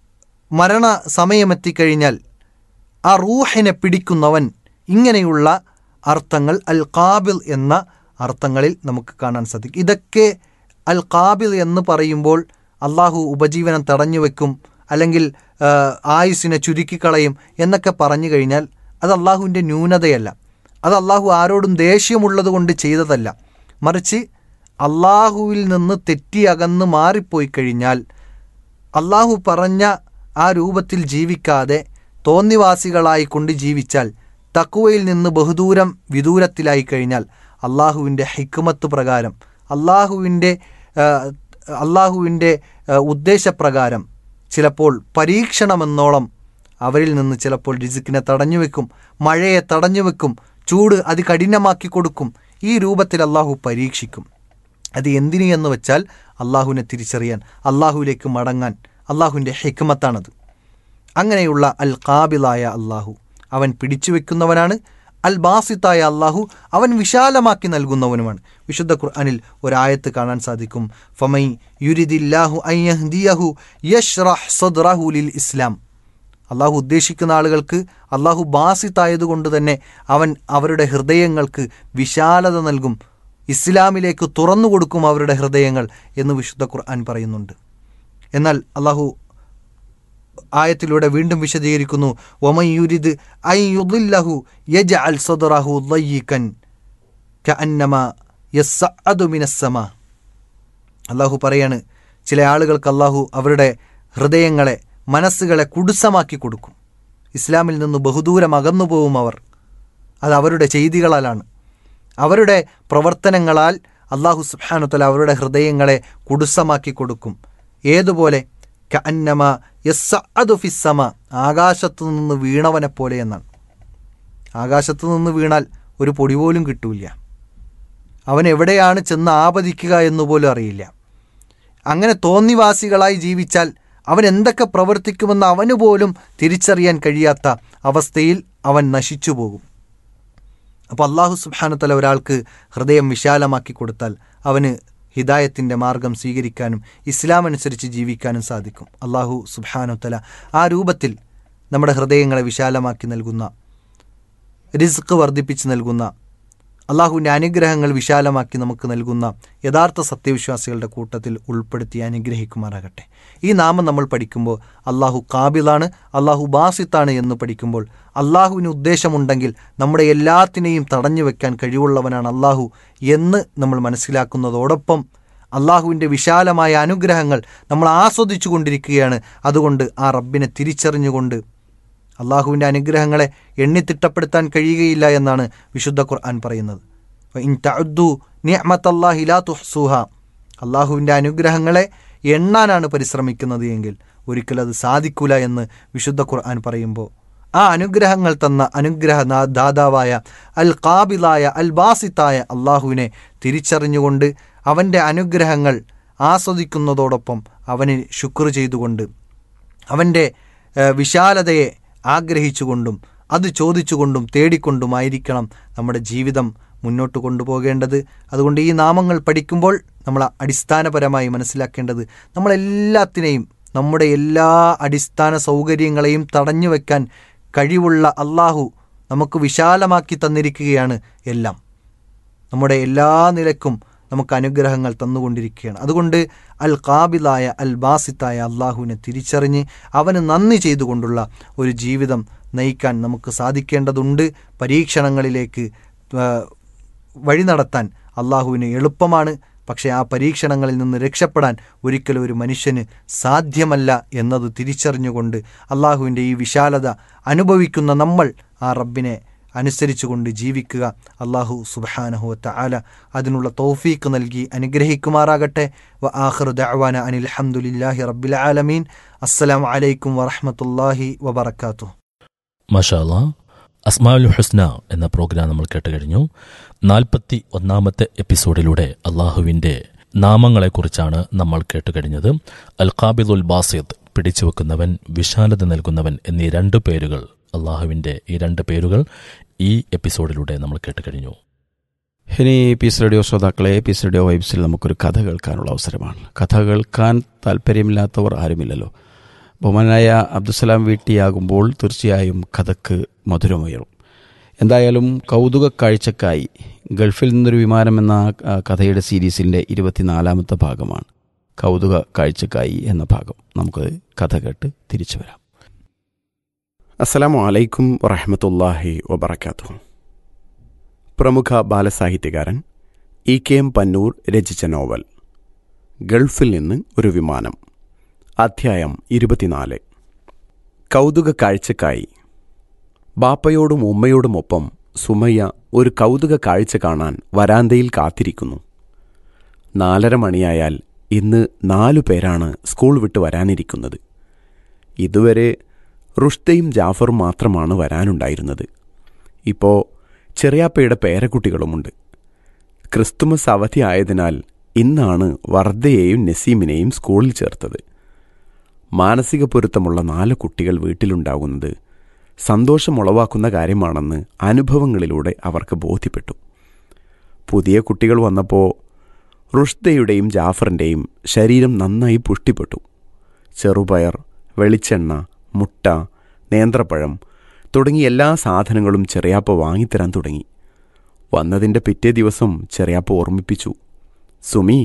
മരണ സമയമെത്തിക്കഴിഞ്ഞാൽ ആ റൂഹിനെ പിടിക്കുന്നവൻ ഇങ്ങനെയുള്ള അർത്ഥങ്ങൾ അൽ കാബിൽ എന്ന അർത്ഥങ്ങളിൽ നമുക്ക് കാണാൻ സാധിക്കും ഇതൊക്കെ അൽ കാബിൽ എന്ന് പറയുമ്പോൾ അള്ളാഹു ഉപജീവനം തടഞ്ഞു വെക്കും അല്ലെങ്കിൽ ആ, ആയുസ്സിനെ ചുരുക്കിക്കളയും എന്നൊക്കെ പറഞ്ഞു കഴിഞ്ഞാൽ അത് അള്ളാഹുവിൻ്റെ ന്യൂനതയല്ല അത് അള്ളാഹു ആരോടും ദേഷ്യമുള്ളത് കൊണ്ട് ചെയ്തതല്ല മറിച്ച് അള്ളാഹുവിൽ നിന്ന് തെറ്റി അകന്ന് മാറിപ്പോയി കഴിഞ്ഞാൽ അള്ളാഹു പറഞ്ഞ ആ രൂപത്തിൽ ജീവിക്കാതെ തോന്നിവാസികളായി കൊണ്ട് ജീവിച്ചാൽ തക്കുവയിൽ നിന്ന് ബഹുദൂരം വിദൂരത്തിലായി കഴിഞ്ഞാൽ അള്ളാഹുവിൻ്റെ ഹിക്മത്ത് പ്രകാരം അള്ളാഹുവിൻ്റെ അള്ളാഹുവിൻ്റെ ഉദ്ദേശപ്രകാരം ചിലപ്പോൾ പരീക്ഷണമെന്നോളം അവരിൽ നിന്ന് ചിലപ്പോൾ രിസിക്കിനെ തടഞ്ഞു വെക്കും മഴയെ തടഞ്ഞു വെക്കും ചൂട് അതികഠിനമാക്കി കൊടുക്കും ഈ രൂപത്തിൽ അള്ളാഹു പരീക്ഷിക്കും അത് എന്തിനു എന്ന് വെച്ചാൽ അള്ളാഹുവിനെ തിരിച്ചറിയാൻ അള്ളാഹുവിലേക്ക് മടങ്ങാൻ അള്ളാഹുവിൻ്റെ ഹിക്മത്താണത് അങ്ങനെയുള്ള അൽ കാബിലായ അള്ളാഹു അവൻ പിടിച്ചു വെക്കുന്നവനാണ് അൽ ബാസിത്തായ അള്ളാഹു അവൻ വിശാലമാക്കി നൽകുന്നവനുമാണ് വിശുദ്ധ ഖുർആനിൽ ഒരായത്ത് കാണാൻ സാധിക്കും ഫമൈ യുരിദില്ലാഹു അയ്യഹ്ദിയഹു യഷ്റഹ് സദ്റഹു ലിൽ ഇസ്ലാം അള്ളാഹു ഉദ്ദേശിക്കുന്ന ആളുകൾക്ക് അള്ളാഹു ബാസിത്തായതുകൊണ്ട് തന്നെ അവൻ അവരുടെ ഹൃദയങ്ങൾക്ക് വിശാലത നൽകും ഇസ്ലാമിലേക്ക് തുറന്നു കൊടുക്കും അവരുടെ ഹൃദയങ്ങൾ എന്ന് വിശുദ്ധ ഖുർആൻ പറയുന്നുണ്ട് എന്നാൽ അള്ളാഹു ആയത്തിലൂടെ വീണ്ടും വിശദീകരിക്കുന്നു ഒമയുരിദ് ഐ യുദില്ലഹു യജ അൽ സദറഹു ലയ്യിക്കൻ കഅന്നമ യസ്സഅദു മിനസ്സമ അള്ളാഹു പറയാണ് ചില ആളുകൾക്ക് അള്ളാഹു അവരുടെ ഹൃദയങ്ങളെ മനസ്സുകളെ കുടുസമാക്കി കൊടുക്കും ഇസ്ലാമിൽ നിന്ന് ബഹുദൂരം അകന്നു പോവും അവർ അത് അവരുടെ ചെയ്തികളാലാണ് അവരുടെ പ്രവർത്തനങ്ങളാൽ അള്ളാഹു സുബ്ഹാനുത്തല അവരുടെ ഹൃദയങ്ങളെ കുടുസമാക്കി കൊടുക്കും ഏതുപോലെ കഅന്നമ യസ്സഅദു ഫിസ്സമ ആകാശത്തു നിന്ന് വീണവനെ പോലെ എന്നാണ് ആകാശത്തു നിന്ന് വീണാൽ ഒരു പൊടി പോലും കിട്ടൂല അവൻ എവിടെയാണ് ചെന്ന് ആപതിക്കുക എന്ന് പോലും അറിയില്ല അങ്ങനെ തോന്നിവാസികളായി ജീവിച്ചാൽ അവൻ എന്തൊക്കെ പ്രവർത്തിക്കുമെന്ന് അവന് പോലും തിരിച്ചറിയാൻ കഴിയാത്ത അവസ്ഥയിൽ അവൻ നശിച്ചു പോകും അപ്പോൾ അള്ളാഹു സുബാനുത്തല ഒരാൾക്ക് ഹൃദയം വിശാലമാക്കി കൊടുത്താൽ അവന് ഹിദായത്തിൻ്റെ മാർഗം സ്വീകരിക്കാനും ഇസ്ലാം അനുസരിച്ച് ജീവിക്കാനും സാധിക്കും അള്ളാഹു സുബാനുത്തല ആ രൂപത്തിൽ നമ്മുടെ ഹൃദയങ്ങളെ വിശാലമാക്കി നൽകുന്ന റിസ്ക് വർദ്ധിപ്പിച്ച് നൽകുന്ന അള്ളാഹുവിൻ്റെ അനുഗ്രഹങ്ങൾ വിശാലമാക്കി നമുക്ക് നൽകുന്ന യഥാർത്ഥ സത്യവിശ്വാസികളുടെ കൂട്ടത്തിൽ ഉൾപ്പെടുത്തി അനുഗ്രഹിക്കുമാറാകട്ടെ ഈ നാമം നമ്മൾ പഠിക്കുമ്പോൾ അള്ളാഹു കാബിലാണ് അള്ളാഹു ബാസിത്താണ് എന്ന് പഠിക്കുമ്പോൾ അള്ളാഹുവിന് ഉദ്ദേശമുണ്ടെങ്കിൽ നമ്മുടെ എല്ലാത്തിനെയും തടഞ്ഞു വെക്കാൻ കഴിവുള്ളവനാണ് അള്ളാഹു എന്ന് നമ്മൾ മനസ്സിലാക്കുന്നതോടൊപ്പം അള്ളാഹുവിൻ്റെ വിശാലമായ അനുഗ്രഹങ്ങൾ നമ്മൾ ആസ്വദിച്ചു കൊണ്ടിരിക്കുകയാണ് അതുകൊണ്ട് ആ റബ്ബിനെ തിരിച്ചറിഞ്ഞുകൊണ്ട് അള്ളാഹുവിൻ്റെ അനുഗ്രഹങ്ങളെ എണ്ണിത്തിട്ടപ്പെടുത്താൻ കഴിയുകയില്ല എന്നാണ് വിശുദ്ധ ഖുർആൻ പറയുന്നത് ഇൻ തഅദ്ദു നിഅമത്തല്ലാഹി ലാ തുഹ്സുഹ അള്ളാഹുവിൻ്റെ അനുഗ്രഹങ്ങളെ എണ്ണാനാണ് പരിശ്രമിക്കുന്നത് എങ്കിൽ ഒരിക്കലും അത് സാധിക്കൂല എന്ന് വിശുദ്ധ ഖുർആൻ പറയുമ്പോൾ ആ അനുഗ്രഹങ്ങൾ തന്ന അനുഗ്രഹ നാ- ദാതാവായ അൽ കാബിലായ അൽ ബാസിത്തായ അള്ളാഹുവിനെ തിരിച്ചറിഞ്ഞുകൊണ്ട് അവൻ്റെ അനുഗ്രഹങ്ങൾ ആസ്വദിക്കുന്നതോടൊപ്പം അവന് ശുക്ർ ചെയ്തുകൊണ്ട് അവൻ്റെ ഏഹ്, വിശാലതയെ ആഗ്രഹിച്ചുകൊണ്ടും അത് ചോദിച്ചുകൊണ്ടും തേടിക്കൊണ്ടുമായിരിക്കണം നമ്മുടെ ജീവിതം മുന്നോട്ട് കൊണ്ടുപോകേണ്ടത് അതുകൊണ്ട് ഈ നാമങ്ങൾ പഠിക്കുമ്പോൾ നമ്മൾ അടിസ്ഥാനപരമായി മനസ്സിലാക്കേണ്ടത് നമ്മളെല്ലാത്തിനെയും നമ്മുടെ എല്ലാ അടിസ്ഥാന സൗകര്യങ്ങളെയും തടഞ്ഞു വെക്കാൻ കഴിവുള്ള അള്ളാഹു നമുക്ക് വിശാലമാക്കി തന്നിരിക്കുകയാണ് എല്ലാം നമ്മുടെ എല്ലാ നിലക്കും നമുക്ക് അനുഗ്രഹങ്ങൾ തന്നുകൊണ്ടിരിക്കുകയാണ് അതുകൊണ്ട് അൽ കാബിലായ അൽ ബാസിത്തായ അള്ളാഹുവിനെ തിരിച്ചറിഞ്ഞ് അവന് നന്ദി ചെയ്തുകൊണ്ടുള്ള ഒരു ജീവിതം നയിക്കാൻ നമുക്ക് സാധിക്കേണ്ടതുണ്ട് പരീക്ഷണങ്ങളിലേക്ക് ആ, വഴി നടത്താൻ അള്ളാഹുവിന് എളുപ്പമാണ് പക്ഷേ ആ പരീക്ഷണങ്ങളിൽ നിന്ന് രക്ഷപ്പെടാൻ ഒരിക്കലും ഒരു മനുഷ്യന് സാധ്യമല്ല എന്നത് തിരിച്ചറിഞ്ഞുകൊണ്ട് അള്ളാഹുവിൻ്റെ ഈ വിശാലത അനുഭവിക്കുന്ന നമ്മൾ ആ റബ്ബിനെ അനുസരിച്ചുകൊണ്ട് ജീവിക്കുക അള്ളാഹു സുബാനഹുവത്ത ആല അതിനുള്ള തൗഫീക്ക് നൽകി അനുഗ്രഹിക്കുമാറാകട്ടെ വ ആഖിറു ദഅവാന അനിൽ ഹംദുലില്ലാഹി റബ്ബിൽ ആലമീൻ അസ്സലാമു അലൈക്കും വറഹ്മത്തുള്ളാഹി വബറകാതുഹു മഷാല അസ്മാഉൽ ഹുസ്ന എന്ന പ്രോഗ്രാം നമ്മൾ കേട്ട് കഴിഞ്ഞു നാൽപ്പത്തി ഒന്നാമത്തെ എപ്പിസോഡിലൂടെ അള്ളാഹുവിൻ്റെ നാമങ്ങളെക്കുറിച്ചാണ് നമ്മൾ കേട്ടുകഴിഞ്ഞത് അൽ ഖാബിദുൽ ബാസിദ് പിടിച്ചു വെക്കുന്നവൻ വിശാലത നൽകുന്നവൻ എന്നീ രണ്ട് പേരുകൾ അള്ളാഹുവിൻ്റെ ഈ രണ്ട് പേരുകൾ ഈ എപ്പിസോഡിലൂടെ നമ്മൾ കേട്ടുകഴിഞ്ഞു ഇനി പീസ് റേഡിയോ ശ്രോതാക്കളെ പീസ് റേഡിയോ വൈബ്സിൽ നമുക്കൊരു കഥ കേൾക്കാനുള്ള അവസരമാണ് കഥ കേൾക്കാൻ താല്പര്യമില്ലാത്തവർ ആരുമില്ലല്ലോ ബഹുമാനായ അബ്ദുസലാം വീട്ടിയാകുമ്പോൾ തീർച്ചയായും കഥക്ക് മധുരമുയരും എന്തായാലും കൗതുക കാഴ്ചക്കായി ഗൾഫിൽ നിന്നൊരു വിമാനം എന്ന ആ, കഥയുടെ സീരീസിൻ്റെ ഇരുപത്തിനാലാമത്തെ ഭാഗമാണ് കൗതുക കാഴ്ചക്കായി എന്ന ഭാഗം നമുക്ക് കഥ കേട്ട് തിരിച്ചു വരാം അസ്സലാമു അലൈക്കും വറഹമത്തല്ലാഹി വബർക്കാത്തു പ്രമുഖ ബാലസാഹിത്യകാരൻ ഇ കെ എം പന്നൂർ രചിച്ച നോവൽ ഗൾഫിൽ നിന്ന് ഒരു വിമാനം അധ്യായം ഇരുപത്തിനാല് കൗതുക കാഴ്ചക്കായി ബാപ്പയോടും ഉമ്മയോടുമൊപ്പം സുമയ്യ ഒരു കൗതുക കാഴ്ച കാണാൻ വരാന്തയിൽ കാത്തിരിക്കുന്നു നാലര മണിയായാൽ ഇന്ന് നാലു പേരാണ് സ്കൂൾ വിട്ട് വരാനിരിക്കുന്നത് ഇതുവരെ റുഷ്തയും ജാഫറും മാത്രമാണ് വരാനുണ്ടായിരുന്നത് ഇപ്പോൾ ചെറിയാപ്പയുടെ പേരക്കുട്ടികളുമുണ്ട് ക്രിസ്തുമസ് അവധി ആയതിനാൽ ഇന്നാണ് വർദ്ധയെയും നസീമിനെയും സ്കൂളിൽ ചേർത്തത് മാനസിക പൊരുത്തമുള്ള നാല് കുട്ടികൾ വീട്ടിലുണ്ടാകുന്നത് സന്തോഷമുളവാക്കുന്ന കാര്യമാണെന്ന് അനുഭവങ്ങളിലൂടെ അവർക്ക് ബോധ്യപ്പെട്ടു പുതിയ കുട്ടികൾ വന്നപ്പോൾ റുഷ്ദയുടെയും ജാഫറിൻ്റെയും ശരീരം നന്നായി പുഷ്ടിപ്പെട്ടു ചെറുപയർ വെളിച്ചെണ്ണ മുട്ട നേന്ത്രപ്പഴം തുടങ്ങി എല്ലാ സാധനങ്ങളും ചെറിയാപ്പ വാങ്ങിത്തരാൻ തുടങ്ങി വന്നതിൻ്റെ പിറ്റേ ദിവസം ചെറിയാപ്പ ഓർമ്മിപ്പിച്ചു സുമി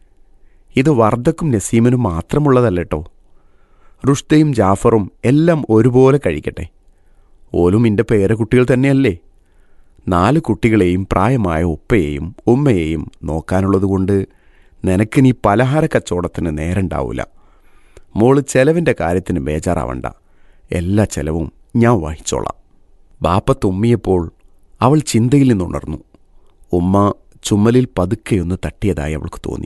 ഇത് വർദ്ധക്കും നസീമിനും മാത്രമുള്ളതല്ലട്ടോ റുഷ്ദയും ജാഫറും എല്ലാം ഒരുപോലെ കഴിക്കട്ടെ ഓലും ഇൻ്റെ പേരക്കുട്ടികൾ തന്നെയല്ലേ നാല് കുട്ടികളെയും പ്രായമായ ഉപ്പയെയും ഉമ്മയെയും നോക്കാനുള്ളതുകൊണ്ട് നിനക്കിനി പലഹാര കച്ചവടത്തിന് നേരണ്ടാവില്ല മോള് ചെലവിൻ്റെ കാര്യത്തിന് ബേജാറാവണ്ട എല്ലാ ചെലവും ഞാൻ വഹിച്ചോളാം ബാപ്പ തുമ്മിയപ്പോൾ അവൾ ചിന്തയിൽ നിന്നുണർന്നു ഉമ്മ ചുമലിൽ പതുക്കെയൊന്ന് തട്ടിയതായി അവൾക്ക് തോന്നി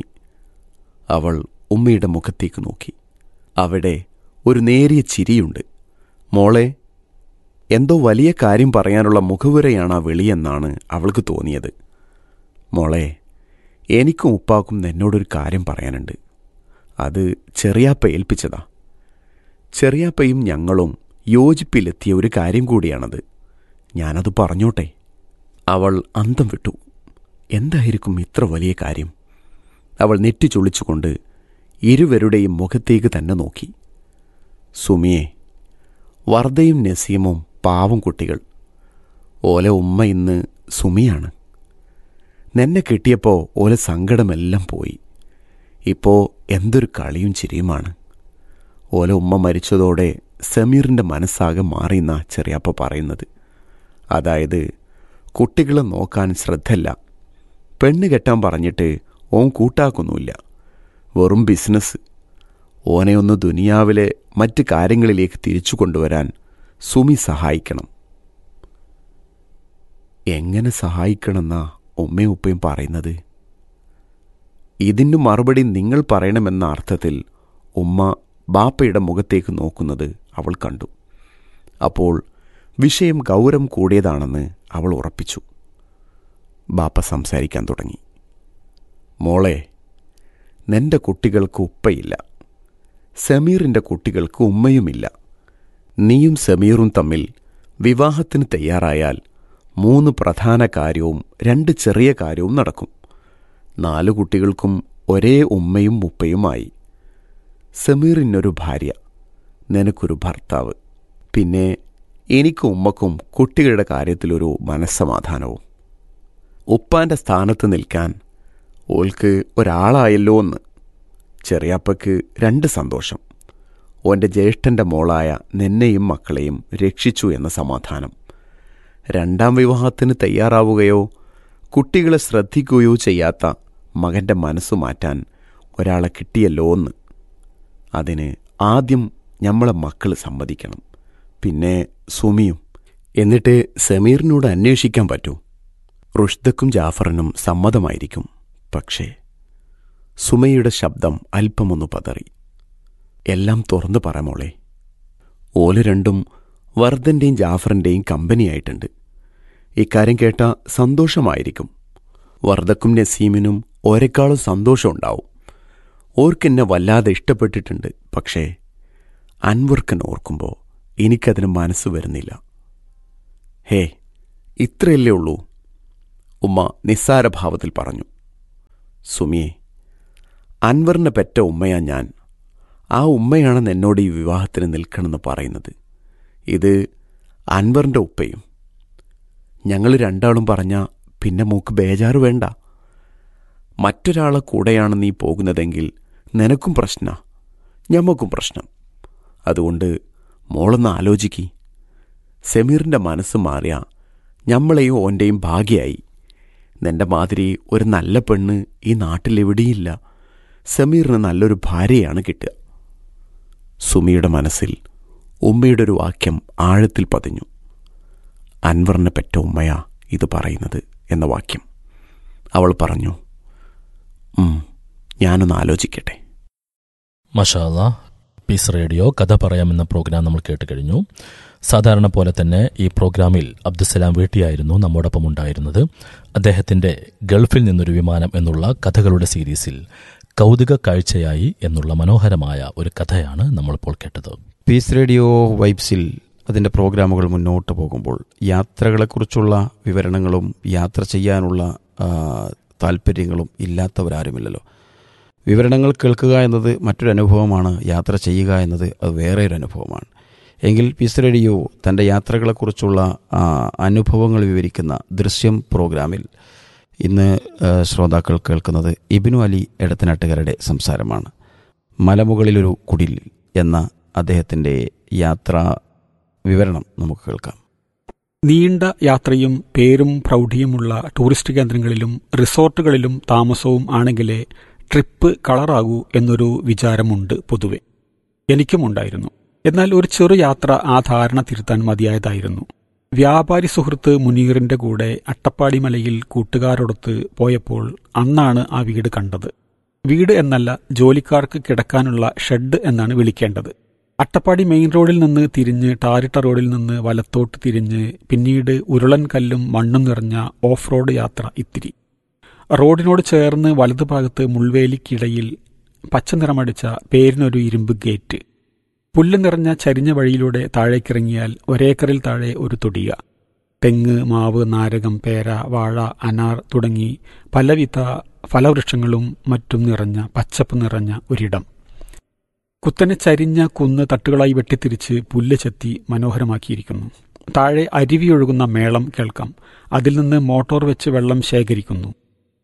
അവൾ ഉമ്മയുടെ മുഖത്തേക്ക് നോക്കി അവിടെ ഒരു നേരിയ ചിരിയുണ്ട് മോളെ എന്തോ വലിയ കാര്യം പറയാനുള്ള മുഖവുരയാണ് ആ വിളിയെന്നാണ് അവൾക്ക് തോന്നിയത് മോളെ എനിക്കും ഉപ്പാക്കും എന്നോടൊരു കാര്യം പറയാനുണ്ട് അത് ചെറിയാപ്പ ഏൽപ്പിച്ചതാ ചെറിയാപ്പയും ഞങ്ങളും യോജിപ്പിലെത്തിയ ഒരു കാര്യം കൂടിയാണത് ഞാനത് പറഞ്ഞോട്ടെ അവൾ അന്തം വിട്ടു എന്തായിരിക്കും ഇത്ര വലിയ കാര്യം അവൾ നെറ്റി ചൊളിച്ചുകൊണ്ട് ഇരുവരുടെയും മുഖത്തേക്ക് തന്നെ നോക്കി സുമിയെ വർദ്ധയും നസീമും പാവം കുട്ടികൾ ഓലെ ഉമ്മ ഇന്ന് സുമിയാണ് നിന്നെ കിട്ടിയപ്പോൾ ഓല സങ്കടമെല്ലാം പോയി ഇപ്പോൾ എന്തൊരു കളിയും ചിരിയുമാണ് ഓല ഉമ്മ മരിച്ചതോടെ സമീറിൻ്റെ മനസ്സാകെ മാറിയെന്ന ചെറിയപ്പ പറയുന്നത് അതായത് കുട്ടികളെ നോക്കാൻ ശ്രദ്ധയില്ല പെണ്ണ് കെട്ടാൻ പറഞ്ഞിട്ട് ഓൻ കൂട്ടാക്കൊന്നുമില്ല വെറും ബിസിനസ് ഓനെ ഒന്ന് ദുനിയാവിലെ മറ്റ് കാര്യങ്ങളിലേക്ക് തിരിച്ചു കൊണ്ടുവരാൻ സുമി സഹായിക്കണം എങ്ങനെ സഹായിക്കണമെന്നാ ഉമ്മയും ഉപ്പയും പറയുന്നത് ഇതിന് മറുപടി നിങ്ങൾ പറയണമെന്ന അർത്ഥത്തിൽ ഉമ്മ ബാപ്പയുടെ മുഖത്തേക്ക് നോക്കുന്നത് അവൾ കണ്ടു അപ്പോൾ വിഷയം ഗൗരം കൂടിയതാണെന്ന് അവൾ ഉറപ്പിച്ചു ബാപ്പ സംസാരിക്കാൻ തുടങ്ങി മോളെ നിന്റെ കുട്ടികൾക്ക് ഉപ്പയില്ല സമീറിൻ്റെ കുട്ടികൾക്ക് ഉമ്മയുമില്ല നീയും സമീറും തമ്മിൽ വിവാഹത്തിന് തയ്യാറായാൽ മൂന്ന് പ്രധാന കാര്യവും രണ്ട് ചെറിയ കാര്യവും നടക്കും നാലു കുട്ടികൾക്കും ഒരേ ഉമ്മയും ഉപ്പയുമായി സമീറിനൊരു ഭാര്യ നിനക്കൊരു ഭർത്താവ് പിന്നെ എനിക്ക് ഉമ്മക്കും കുട്ടികളുടെ കാര്യത്തിലൊരു മനസ്സമാധാനവും ഉപ്പാൻ്റെ സ്ഥാനത്ത് നിൽക്കാൻ ഓൾക്ക് ഒരാളായല്ലോ എന്ന് ചെറിയാപ്പയ്ക്ക് രണ്ട് സന്തോഷം ഓൻ്റെ ജ്യേഷ്ഠൻ്റെ മോളായ നിന്നെയും മക്കളെയും രക്ഷിച്ചു എന്ന സമാധാനം രണ്ടാം വിവാഹത്തിന് തയ്യാറാവുകയോ കുട്ടികളെ ശ്രദ്ധിക്കുകയോ ചെയ്യാത്ത മകൻ്റെ മനസ്സു മാറ്റാൻ ഒരാളെ കിട്ടിയല്ലോ എന്ന് അതിന് ആദ്യം ഞമ്മളെ മക്കൾ സമ്മതിക്കണം പിന്നെ സുമിയും എന്നിട്ട് സമീറിനോട് അന്വേഷിക്കാൻ പറ്റൂ റുഷ്ദക്കും ജാഫറിനും സമ്മതമായിരിക്കും പക്ഷേ സുമയുടെ ശബ്ദം അല്പമൊന്നു പതറി എല്ലാം തുറന്നു പറ മോളെ ഓല് രണ്ടും വർദ്ധൻ്റെയും ജാഫറിൻ്റെയും കമ്പനിയായിട്ടുണ്ട് ഇക്കാര്യം കേട്ട സന്തോഷമായിരിക്കും വർദ്ധക്കും നസീമിനും ഒരെക്കാളും സന്തോഷമുണ്ടാവും ഓർക്കെന്നെ വല്ലാതെ ഇഷ്ടപ്പെട്ടിട്ടുണ്ട് പക്ഷേ അൻവർക്കൻ ഓർക്കുമ്പോൾ എനിക്കതിന് മനസ്സ് വരുന്നില്ല ഹേ ഇത്രയല്ലേ ഉള്ളൂ ഉമ്മ നിസ്സാരഭാവത്തിൽ പറഞ്ഞു സുമിയെ അൻവറിനെ പെറ്റ ഉമ്മയാ ഞാൻ ആ ഉമ്മയാണ് എന്നോട് ഈ വിവാഹത്തിന് നിൽക്കണമെന്ന് പറയുന്നത് ഇത് അൻവറിൻ്റെ ഉപ്പയും ഞങ്ങൾ രണ്ടാളും പറഞ്ഞ പിന്നെ മൂക്ക് ബേജാറ് വേണ്ട മറ്റൊരാളെ കൂടെയാണ് നീ പോകുന്നതെങ്കിൽ നിനക്കും പ്രശ്ന ഞമ്മക്കും പ്രശ്നം അതുകൊണ്ട് മോളൊന്ന് ആലോചിക്കി സമീറിൻ്റെ മനസ്സ് മാറിയ ഞമ്മളെയും ഓൻ്റെയും ഭാഗ്യമായി നിന്റെ മാതിരി ഒരു നല്ല പെണ്ണ് ഈ നാട്ടിലെവിടെയില്ല സമീറിന് നല്ലൊരു ഭാര്യയാണ് കിട്ടുക സുമിയുടെ മനസ്സിൽ ഉമ്മയുടെ ഒരു വാക്യം ആഴത്തിൽ പതിഞ്ഞു അൻവറിനെ പെറ്റ ഉമ്മയാ ഇത് പറയുന്നത് എന്ന വാക്യം അവൾ പറഞ്ഞു "ഉം, ഞാനൊന്ന് ആലോചിക്കട്ടെ മഷാല പീസ് റേഡിയോ കഥ പറയാമെന്ന പ്രോഗ്രാം നമ്മൾ കേട്ട് കഴിഞ്ഞു സാധാരണ പോലെ തന്നെ ഈ പ്രോഗ്രാമിൽ അബ്ദുസലാം വീട്ടിയായിരുന്നു നമ്മോടൊപ്പം ഉണ്ടായിരുന്നത് അദ്ദേഹത്തിന്റെ ഗൾഫിൽ നിന്നൊരു വിമാനം എന്നുള്ള കഥകളുടെ സീരീസിൽ കൗതുക കാഴ്ചയായി എന്നുള്ള മനോഹരമായ ഒരു കഥയാണ് നമ്മളിപ്പോൾ കേട്ടത് പീസ് റേഡിയോ വൈബ്സിൽ അതിൻ്റെ പ്രോഗ്രാമുകൾ മുന്നോട്ട് പോകുമ്പോൾ യാത്രകളെക്കുറിച്ചുള്ള വിവരണങ്ങളും യാത്ര ചെയ്യാനുള്ള ആ, താല്പര്യങ്ങളും ഇല്ലാത്തവരാരുമില്ലല്ലോ വിവരണങ്ങൾ കേൾക്കുക എന്നത് മറ്റൊരു അനുഭവമാണ് യാത്ര ചെയ്യുക എന്നത് അത് വേറെ ഒരു അനുഭവമാണ് എങ്കിൽ പീസ് റേഡിയോ തൻ്റെ യാത്രകളെക്കുറിച്ചുള്ള ആ, അനുഭവങ്ങൾ വിവരിക്കുന്ന ദൃശ്യം പ്രോഗ്രാമിൽ ഇന്ന് ആ, ശ്രോതാക്കൾ കേൾക്കുന്നത് ഇബിനു അലി എടത്തനാട്ടുകാരുടെ സംസാരമാണ് മലമുകളിലൊരു കുടിൽ എന്ന അദ്ദേഹത്തിൻ്റെ യാത്രാ വിവരണം നമുക്ക് കേൾക്കാം നീണ്ട യാത്രയും പേരും പ്രൗഢിയുമുള്ള ടൂറിസ്റ്റ് കേന്ദ്രങ്ങളിലും റിസോർട്ടുകളിലും താമസവും ആണെങ്കിലേ ട്രിപ്പ് കളറാകൂ എന്നൊരു വിചാരമുണ്ട് പൊതുവെ എനിക്കുമുണ്ടായിരുന്നു എന്നാൽ ഒരു ചെറു യാത്ര ആ ധാരണ തിരുത്താൻ മതിയായതായിരുന്നു വ്യാപാരി സുഹൃത്ത് മുനീറിന്റെ കൂടെ അട്ടപ്പാടി മലയിൽ കൂട്ടുകാരോടൊത്ത് പോയപ്പോൾ അന്നാണ് ആ വീട് കണ്ടത് വീട് എന്നല്ല ജോലിക്കാർക്ക് കിടക്കാനുള്ള ഷെഡ് എന്നാണ് വിളിക്കേണ്ടത് അട്ടപ്പാടി മെയിൻ റോഡിൽ നിന്ന് തിരിഞ്ഞ് ടാരിട്ട റോഡിൽ നിന്ന് വലത്തോട്ട് തിരിഞ്ഞ് പിന്നീട് ഉരുളൻ കല്ലും മണ്ണും നിറഞ്ഞ ഓഫ് റോഡ് യാത്ര ഇത്തിരി റോഡിനോട് ചേർന്ന് വലതുഭാഗത്ത് മുൾവേലിക്കിടയിൽ പച്ച നിറമടിച്ച പേരിനൊരു ഇരുമ്പ് ഗേറ്റ് പുല്ല് നിറഞ്ഞ ചരിഞ്ഞ വഴിയിലൂടെ താഴേക്കിറങ്ങിയാൽ ഒരേക്കറിൽ താഴെ ഒരു തൊടിയ തെങ്ങ് മാവ് നാരകം പേര വാഴ അനാർ തുടങ്ങി പലവിധ ഫലവൃക്ഷങ്ങളും മറ്റും നിറഞ്ഞ പച്ചപ്പ് നിറഞ്ഞ ഒരിടം കുത്തനെ ചരിഞ്ഞ കുന്ന് തട്ടുകളായി വെട്ടിത്തിരിച്ച് പുല്ല് ചെത്തി മനോഹരമാക്കിയിരിക്കുന്നു താഴെ അരുവിയൊഴുകുന്ന മേളം കേൾക്കാം അതിൽ നിന്ന് മോട്ടോർ വെച്ച് വെള്ളം ശേഖരിക്കുന്നു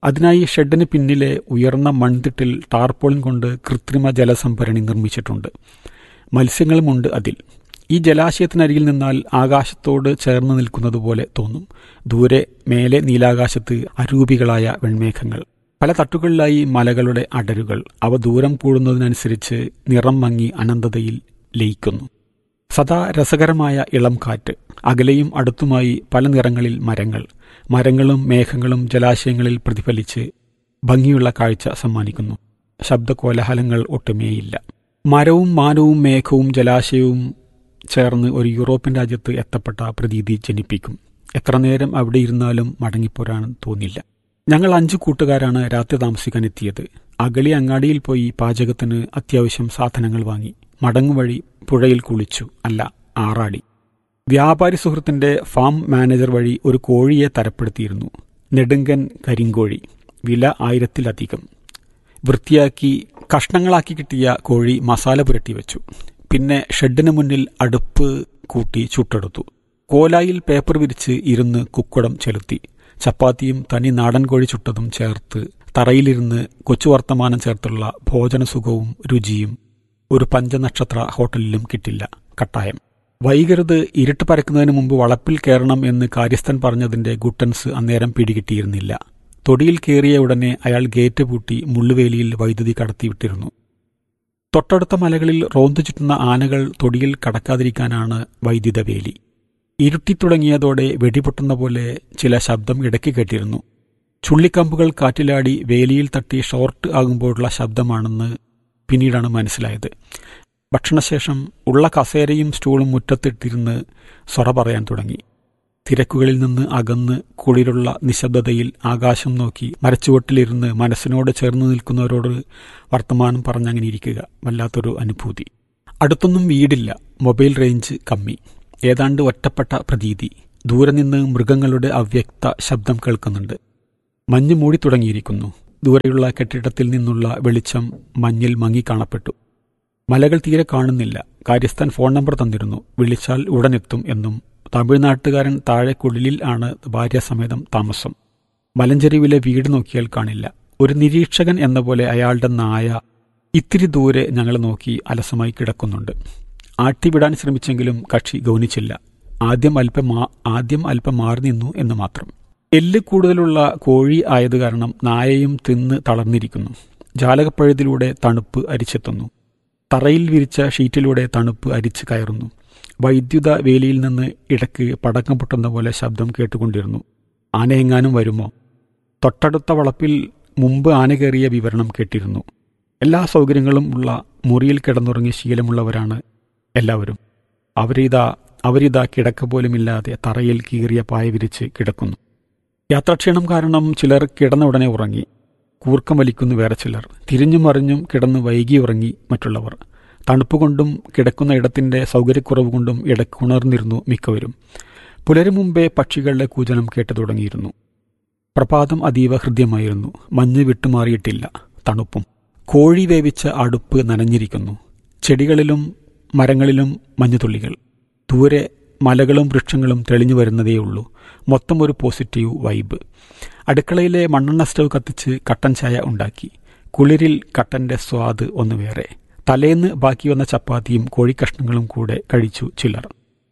അതിനായി ഷെഡിന് പിന്നിലെ ഉയർന്ന മൺതിട്ടിൽ ടാർപോളിൻ കൊണ്ട് കൃത്രിമ ജലസംഭരണി നിർമ്മിച്ചിട്ടുണ്ട് മത്സ്യങ്ങളുമുണ്ട് അതിൽ ഈ ജലാശയത്തിനരികിൽ നിന്നാൽ ആകാശത്തോട് ചേർന്ന് നിൽക്കുന്നത് പോലെ തോന്നും ദൂരെ മേലെ നീലാകാശത്ത് അരൂപികളായ വെൺമേഘങ്ങൾ പല തട്ടുകളിലായി മലകളുടെ അടരുകൾ അവ ദൂരം കൂടുന്നതിനനുസരിച്ച് നിറം മങ്ങി അനന്തതയിൽ ലയിക്കുന്നു സദാ രസകരമായ ഇളം കാറ്റ് അകലെയും അടുത്തുമായി പല നിറങ്ങളിൽ മരങ്ങൾ മരങ്ങളും മേഘങ്ങളും ജലാശയങ്ങളിൽ പ്രതിഫലിച്ച് ഭംഗിയുള്ള കാഴ്ച സമ്മാനിക്കുന്നു ശബ്ദകോലാഹലങ്ങൾ ഒട്ടുമേയില്ല മരവും മാനവും മേഘവും ജലാശയവും ചേർന്ന് ഒരു യൂറോപ്യൻ രാജ്യത്ത് എത്തപ്പെട്ട പ്രതീതി ജനിപ്പിക്കും എത്ര നേരം അവിടെ ഇരുന്നാലും മടങ്ങിപ്പോരാൻ തോന്നില്ല ഞങ്ങൾ അഞ്ചു കൂട്ടുകാരാണ് രാത്രി താമസിക്കാൻ എത്തിയത് അഗളി അങ്ങാടിയിൽ പോയി പാചകത്തിന് അത്യാവശ്യം സാധനങ്ങൾ വാങ്ങി മടങ്ങുവഴി പുഴയിൽ കുളിച്ചു അല്ല ആറാടി വ്യാപാരി സുഹൃത്തിന്റെ ഫാം മാനേജർ വഴി ഒരു കോഴിയെ തരപ്പെടുത്തിയിരുന്നു നെടുങ്കൻ കരിങ്കോഴി വില ആയിരത്തിലധികം വൃത്തിയാക്കി കഷ്ണങ്ങളാക്കി കിട്ടിയ കോഴി മസാല പുരട്ടി വെച്ചു പിന്നെ ഷെഡിന് മുന്നിൽ അടുപ്പ് കൂട്ടി ചുട്ടെടുത്തു കോലായിൽ പേപ്പർ വിരിച്ച് ഇരുന്ന് കുക്കുടം ചെലുത്തി ചപ്പാത്തിയും തനി നാടൻ കോഴി ചുട്ടതും ചേർത്ത് തറയിലിരുന്ന് കൊച്ചു വർത്തമാനം ചേർത്തുള്ള ഭോജനസുഖവും രുചിയും ഒരു പഞ്ചനക്ഷത്ര ഹോട്ടലിലും കിട്ടില്ല കട്ടായം വൈകരുത് ഇരുട്ട് പരക്കുന്നതിന് മുമ്പ് വളപ്പിൽ കയറണം എന്ന് കാര്യസ്ഥൻ പറഞ്ഞതിന്റെ ഗുട്ടൻസ് അന്നേരം പിടികിട്ടിയിരുന്നില്ല തൊടിയിൽ കയറിയ ഉടനെ അയാൾ ഗേറ്റ് പൂട്ടി മുള്ളുവേലിയിൽ വൈദ്യുതി കടത്തിവിട്ടിരുന്നു തൊട്ടടുത്ത മലകളിൽ റോന്തു ചുറ്റുന്ന ആനകൾ തൊടിയിൽ കടക്കാതിരിക്കാനാണ് വൈദ്യുത വേലി ഇരുട്ടിത്തുടങ്ങിയതോടെ വെടിപൊട്ടുന്ന പോലെ ചില ശബ്ദം ഇടയ്ക്ക് കേട്ടിരുന്നു ചുള്ളിക്കമ്പുകൾ കാറ്റിലാടി വേലിയിൽ തട്ടി ഷോർട്ട് ആകുമ്പോഴുള്ള ശബ്ദമാണെന്ന് പിന്നീടാണ് മനസ്സിലായത് ഭക്ഷണശേഷം ഉള്ള കസേരയും സ്റ്റൂളും മുറ്റത്തിട്ടിരുന്ന് സൊറ പറയാൻ തുടങ്ങി തിരക്കുകളിൽ നിന്ന് അകന്ന് കുളിരുള്ള നിശബ്ദതയിൽ ആകാശം നോക്കി മരച്ചുവട്ടിലിരുന്ന് മനസ്സിനോട് ചേർന്ന് നിൽക്കുന്നവരോട് വർത്തമാനം പറഞ്ഞങ്ങനെ ഇരിക്കുക വല്ലാത്തൊരു അനുഭൂതി അടുത്തൊന്നും വീടില്ല മൊബൈൽ റേഞ്ച് കമ്മി ഏതാണ്ട് ഒറ്റപ്പെട്ട പ്രതീതി ദൂരെ നിന്ന് മൃഗങ്ങളുടെ അവ്യക്ത ശബ്ദം കേൾക്കുന്നുണ്ട് മഞ്ഞ് മൂടി തുടങ്ങിയിരിക്കുന്നു ദൂരെയുള്ള കെട്ടിടത്തിൽ നിന്നുള്ള വെളിച്ചം മഞ്ഞിൽ മങ്ങി കാണപ്പെട്ടു മലകൾ തീരെ കാണുന്നില്ല കാര്യസ്ഥൻ ഫോൺ നമ്പർ തന്നിരുന്നു വിളിച്ചാൽ ഉടനെത്തും എന്നും തമിഴ്നാട്ടുകാരൻ താഴെ കുടിലിൽ ആണ് ഭാര്യാസമേതം താമസം മലഞ്ചെരിവിലെ വീട് നോക്കിയാൽ കാണില്ല ഒരു നിരീക്ഷകൻ എന്ന പോലെ അയാളുടെ നായ ഇത്തിരി ദൂരെ ഞങ്ങളെ നോക്കി അലസമായി കിടക്കുന്നുണ്ട് ആട്ടിവിടാൻ ശ്രമിച്ചെങ്കിലും കക്ഷി ഗൗനിച്ചില്ല ആദ്യം അല്പം മാ- ആദ്യം അല്പം മാറി നിന്നു എന്ന് മാത്രം എല്ല് കൂടുതലുള്ള കോഴി ആയത് കാരണം നായയും തിന്ന് തളർന്നിരിക്കുന്നു ജാലകപ്പഴുതിലൂടെ തണുപ്പ് അരിച്ചെത്തുന്നു തറയിൽ വിരിച്ച ഷീറ്റിലൂടെ തണുപ്പ് അരിച്ച് കയറുന്നു വൈദ്യുത വേലിയിൽ നിന്ന് ഇടയ്ക്ക് പടക്കം പൊട്ടുന്ന പോലെ ശബ്ദം കേട്ടുകൊണ്ടിരുന്നു ആനയെങ്ങാനും വരുമോ തൊട്ടടുത്ത വളപ്പിൽ മുമ്പ് ആന കയറിയ വിവരണം കേട്ടിരുന്നു എല്ലാ സൗകര്യങ്ങളും ഉള്ള മുറിയിൽ കിടന്നുറങ്ങി ശീലമുള്ളവരാണ് എല്ലാവരും അവരിതാ അവരിതാ കിടക്ക പോലുമില്ലാതെ തറയിൽ കീറിയ പായ വിരിച്ച് കിടക്കുന്നു യാത്രാക്ഷീണം കാരണം ചിലർ കിടന്ന ഉടനെ ഉറങ്ങി കൂർക്കം വലിക്കുന്നു വേറെ ചിലർ തിരിഞ്ഞും മറിഞ്ഞും കിടന്ന് വൈകി ഉറങ്ങി മറ്റുള്ളവർ തണുപ്പ് കൊണ്ടും കിടക്കുന്ന ഇടത്തിന്റെ സൗകര്യക്കുറവ് കൊണ്ടും ഇടക്കുണർന്നിരുന്നു മിക്കവരും പുലരും മുമ്പേ പക്ഷികളുടെ കൂജനം കേട്ടു തുടങ്ങിയിരുന്നു പ്രഭാതം അതീവ ഹൃദ്യമായിരുന്നു മഞ്ഞ് വിട്ടുമാറിയിട്ടില്ല തണുപ്പും കോഴി വേവിച്ച അടുപ്പ് നനഞ്ഞിരിക്കുന്നു ചെടികളിലും മരങ്ങളിലും മഞ്ഞുതുള്ളികൾ ദൂരെ മലകളും വൃക്ഷങ്ങളും തെളിഞ്ഞു വരുന്നതേയുള്ളൂ മൊത്തം ഒരു പോസിറ്റീവ് വൈബ് അടുക്കളയിലെ മണ്ണെണ്ണ സ്റ്റവ് കത്തിച്ച് കട്ടൻ ചായ ഉണ്ടാക്കി കുളിരിൽ കട്ടന്റെ സ്വാദ് ഒന്ന് വേറെ തലേന്ന് ബാക്കി വന്ന ചപ്പാത്തിയും കോഴിക്കഷ്ണങ്ങളും കൂടെ കഴിച്ചു ചിലർ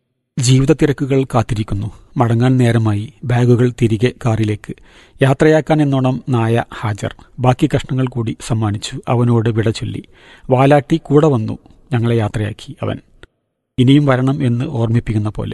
ജീവിത തിരക്കുകൾ കാത്തിരിക്കുന്നു മടങ്ങാൻ നേരമായി ബാഗുകൾ തിരികെ കാറിലേക്ക് യാത്രയാക്കാൻ എന്നോണം നായ ഹാജർ ബാക്കി കഷ്ണങ്ങൾ കൂടി സമ്മാനിച്ചു അവനോട് വിട ചൊല്ലി വാലാട്ടി കൂടെ വന്നു ഞങ്ങളെ യാത്രയാക്കി അവൻ ഇനിയും വരണം എന്ന് ഓർമ്മിപ്പിക്കുന്ന പോലെ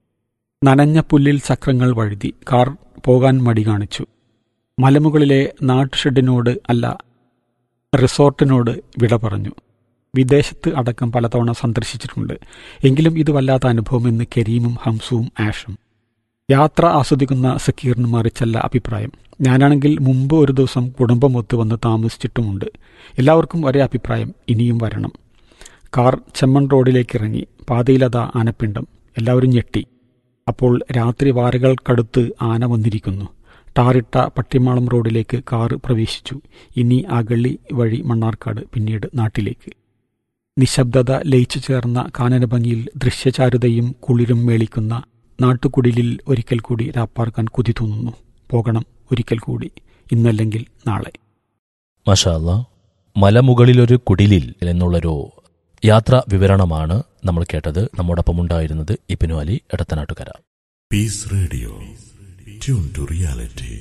നനഞ്ഞ പുല്ലിൽ ചക്രങ്ങൾ വഴുതി കാർ പോകാൻ മടി കാണിച്ചു മലമുകളിലെ നാട്ടുഷെഡിനോട് അല്ല റിസോർട്ടിനോട് വിട പറഞ്ഞു വിദേശത്ത് അടക്കം പലതവണ സന്ദർശിച്ചിട്ടുണ്ട് എങ്കിലും ഇത് വല്ലാത്ത അനുഭവമെന്ന് കരീമും ഹംസുവും ആഷും യാത്ര ആസ്വദിക്കുന്ന സക്കീറിന് മറിച്ചല്ല അഭിപ്രായം ഞാനാണെങ്കിൽ മുമ്പ് ഒരു ദിവസം കുടുംബമൊത്ത് വന്ന് താമസിച്ചിട്ടുമുണ്ട് എല്ലാവർക്കും ഒരേ അഭിപ്രായം ഇനിയും വരണം കാർ ചെമ്മൺ റോഡിലേക്ക് ഇറങ്ങി പാതയിലതാ ആനപ്പിണ്ടം എല്ലാവരും ഞെട്ടി അപ്പോൾ രാത്രി വാരകൾക്കടുത്ത് ആന വന്നിരിക്കുന്നു ടാറിട്ട പട്ടിമാളം റോഡിലേക്ക് കാറ് പ്രവേശിച്ചു ഇനി ആ ഗള്ളി വഴി മണ്ണാർക്കാട് പിന്നീട് നാട്ടിലേക്ക് നിശബ്ദത ലയിച്ചു ചേർന്ന കാനനഭംഗിയിൽ ദൃശ്യചാരുതയും കുളിരും മേളിക്കുന്ന നാട്ടുകുടിലിൽ ഒരിക്കൽ കൂടി രാപ്പാർക്കാൻ കുതി തോന്നുന്നു പോകണം ഒരിക്കൽ കൂടി ഇന്നല്ലെങ്കിൽ നാളെ മഷാല്ല മലമുകളിലൊരു കുടിലിൽ എന്നുള്ളൊരു യാത്രാ വിവരണമാണ് നമ്മൾ കേട്ടത് നമ്മോടൊപ്പം ഉണ്ടായിരുന്നത് ഇബിനു Ali Edathanattukara Peace Radio. Tune to reality.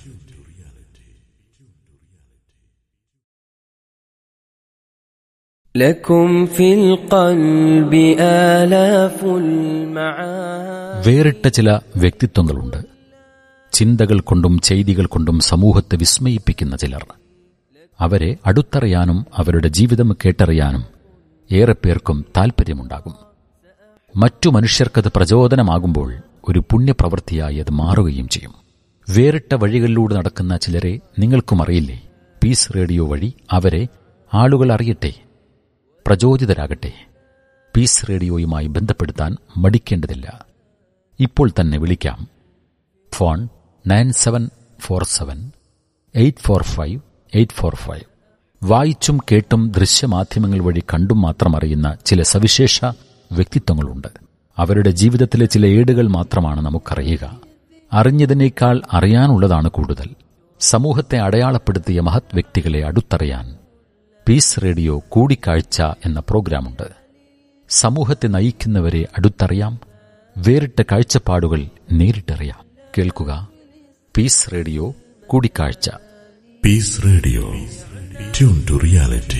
لكم في القلب آلاف المعاني വേറിട്ട ചില വ്യക്തിത്വങ്ങളുണ്ട് ചിന്തകൾ കൊണ്ടും ചെയ്തികൾ കൊണ്ടും സമൂഹത്തെ വിസ്മയിപ്പിക്കുന്ന ചിലർ അവരെ അടുത്തറിയാനും അവരുടെ ജീവിതം കേട്ടറിയാനും ഏറെ പേർക്കും താൽപ്പര്യമുണ്ടാകും മറ്റു മനുഷ്യർക്കത് പ്രചോദനമാകുമ്പോൾ ഒരു പുണ്യപ്രവൃത്തിയായി അത് മാറുകയും ചെയ്യും വേറിട്ട വഴികളിലൂടെ നടക്കുന്ന ചിലരെ നിങ്ങൾക്കും അറിയില്ലേ പീസ് റേഡിയോ വഴി അവരെ ആളുകൾ അറിയട്ടെ പ്രചോദിതരാകട്ടെ പീസ് റേഡിയോയുമായി ബന്ധപ്പെടുത്താൻ മടിക്കേണ്ടതില്ല ഇപ്പോൾ തന്നെ വിളിക്കാം phone nine seven four seven eight four five eight four five വായിച്ചും കേട്ടും ദൃശ്യമാധ്യമങ്ങൾ വഴി കണ്ടും മാത്രം അറിയുന്ന ചില സവിശേഷ വ്യക്തിത്വങ്ങളുണ്ട് അവരുടെ ജീവിതത്തിലെ ചില ഏടുകൾ മാത്രമാണ് നമുക്കറിയുക അറിഞ്ഞതിനേക്കാൾ അറിയാനുള്ളതാണ് കൂടുതൽ സമൂഹത്തെ അടയാളപ്പെടുത്തിയ മഹത് വ്യക്തികളെ അടുത്തറിയാൻ പീസ് റേഡിയോ കൂടിക്കാഴ്ച എന്ന പ്രോഗ്രാമുണ്ട് സമൂഹത്തെ നയിക്കുന്നവരെ അടുത്തറിയാം വേറിട്ട കാഴ്ചപ്പാടുകൾ നേരിട്ടറിയാം കേൾക്കുക പീസ് റേഡിയോ കൂടിക്കാഴ്ച Peace Radio. Tune to reality.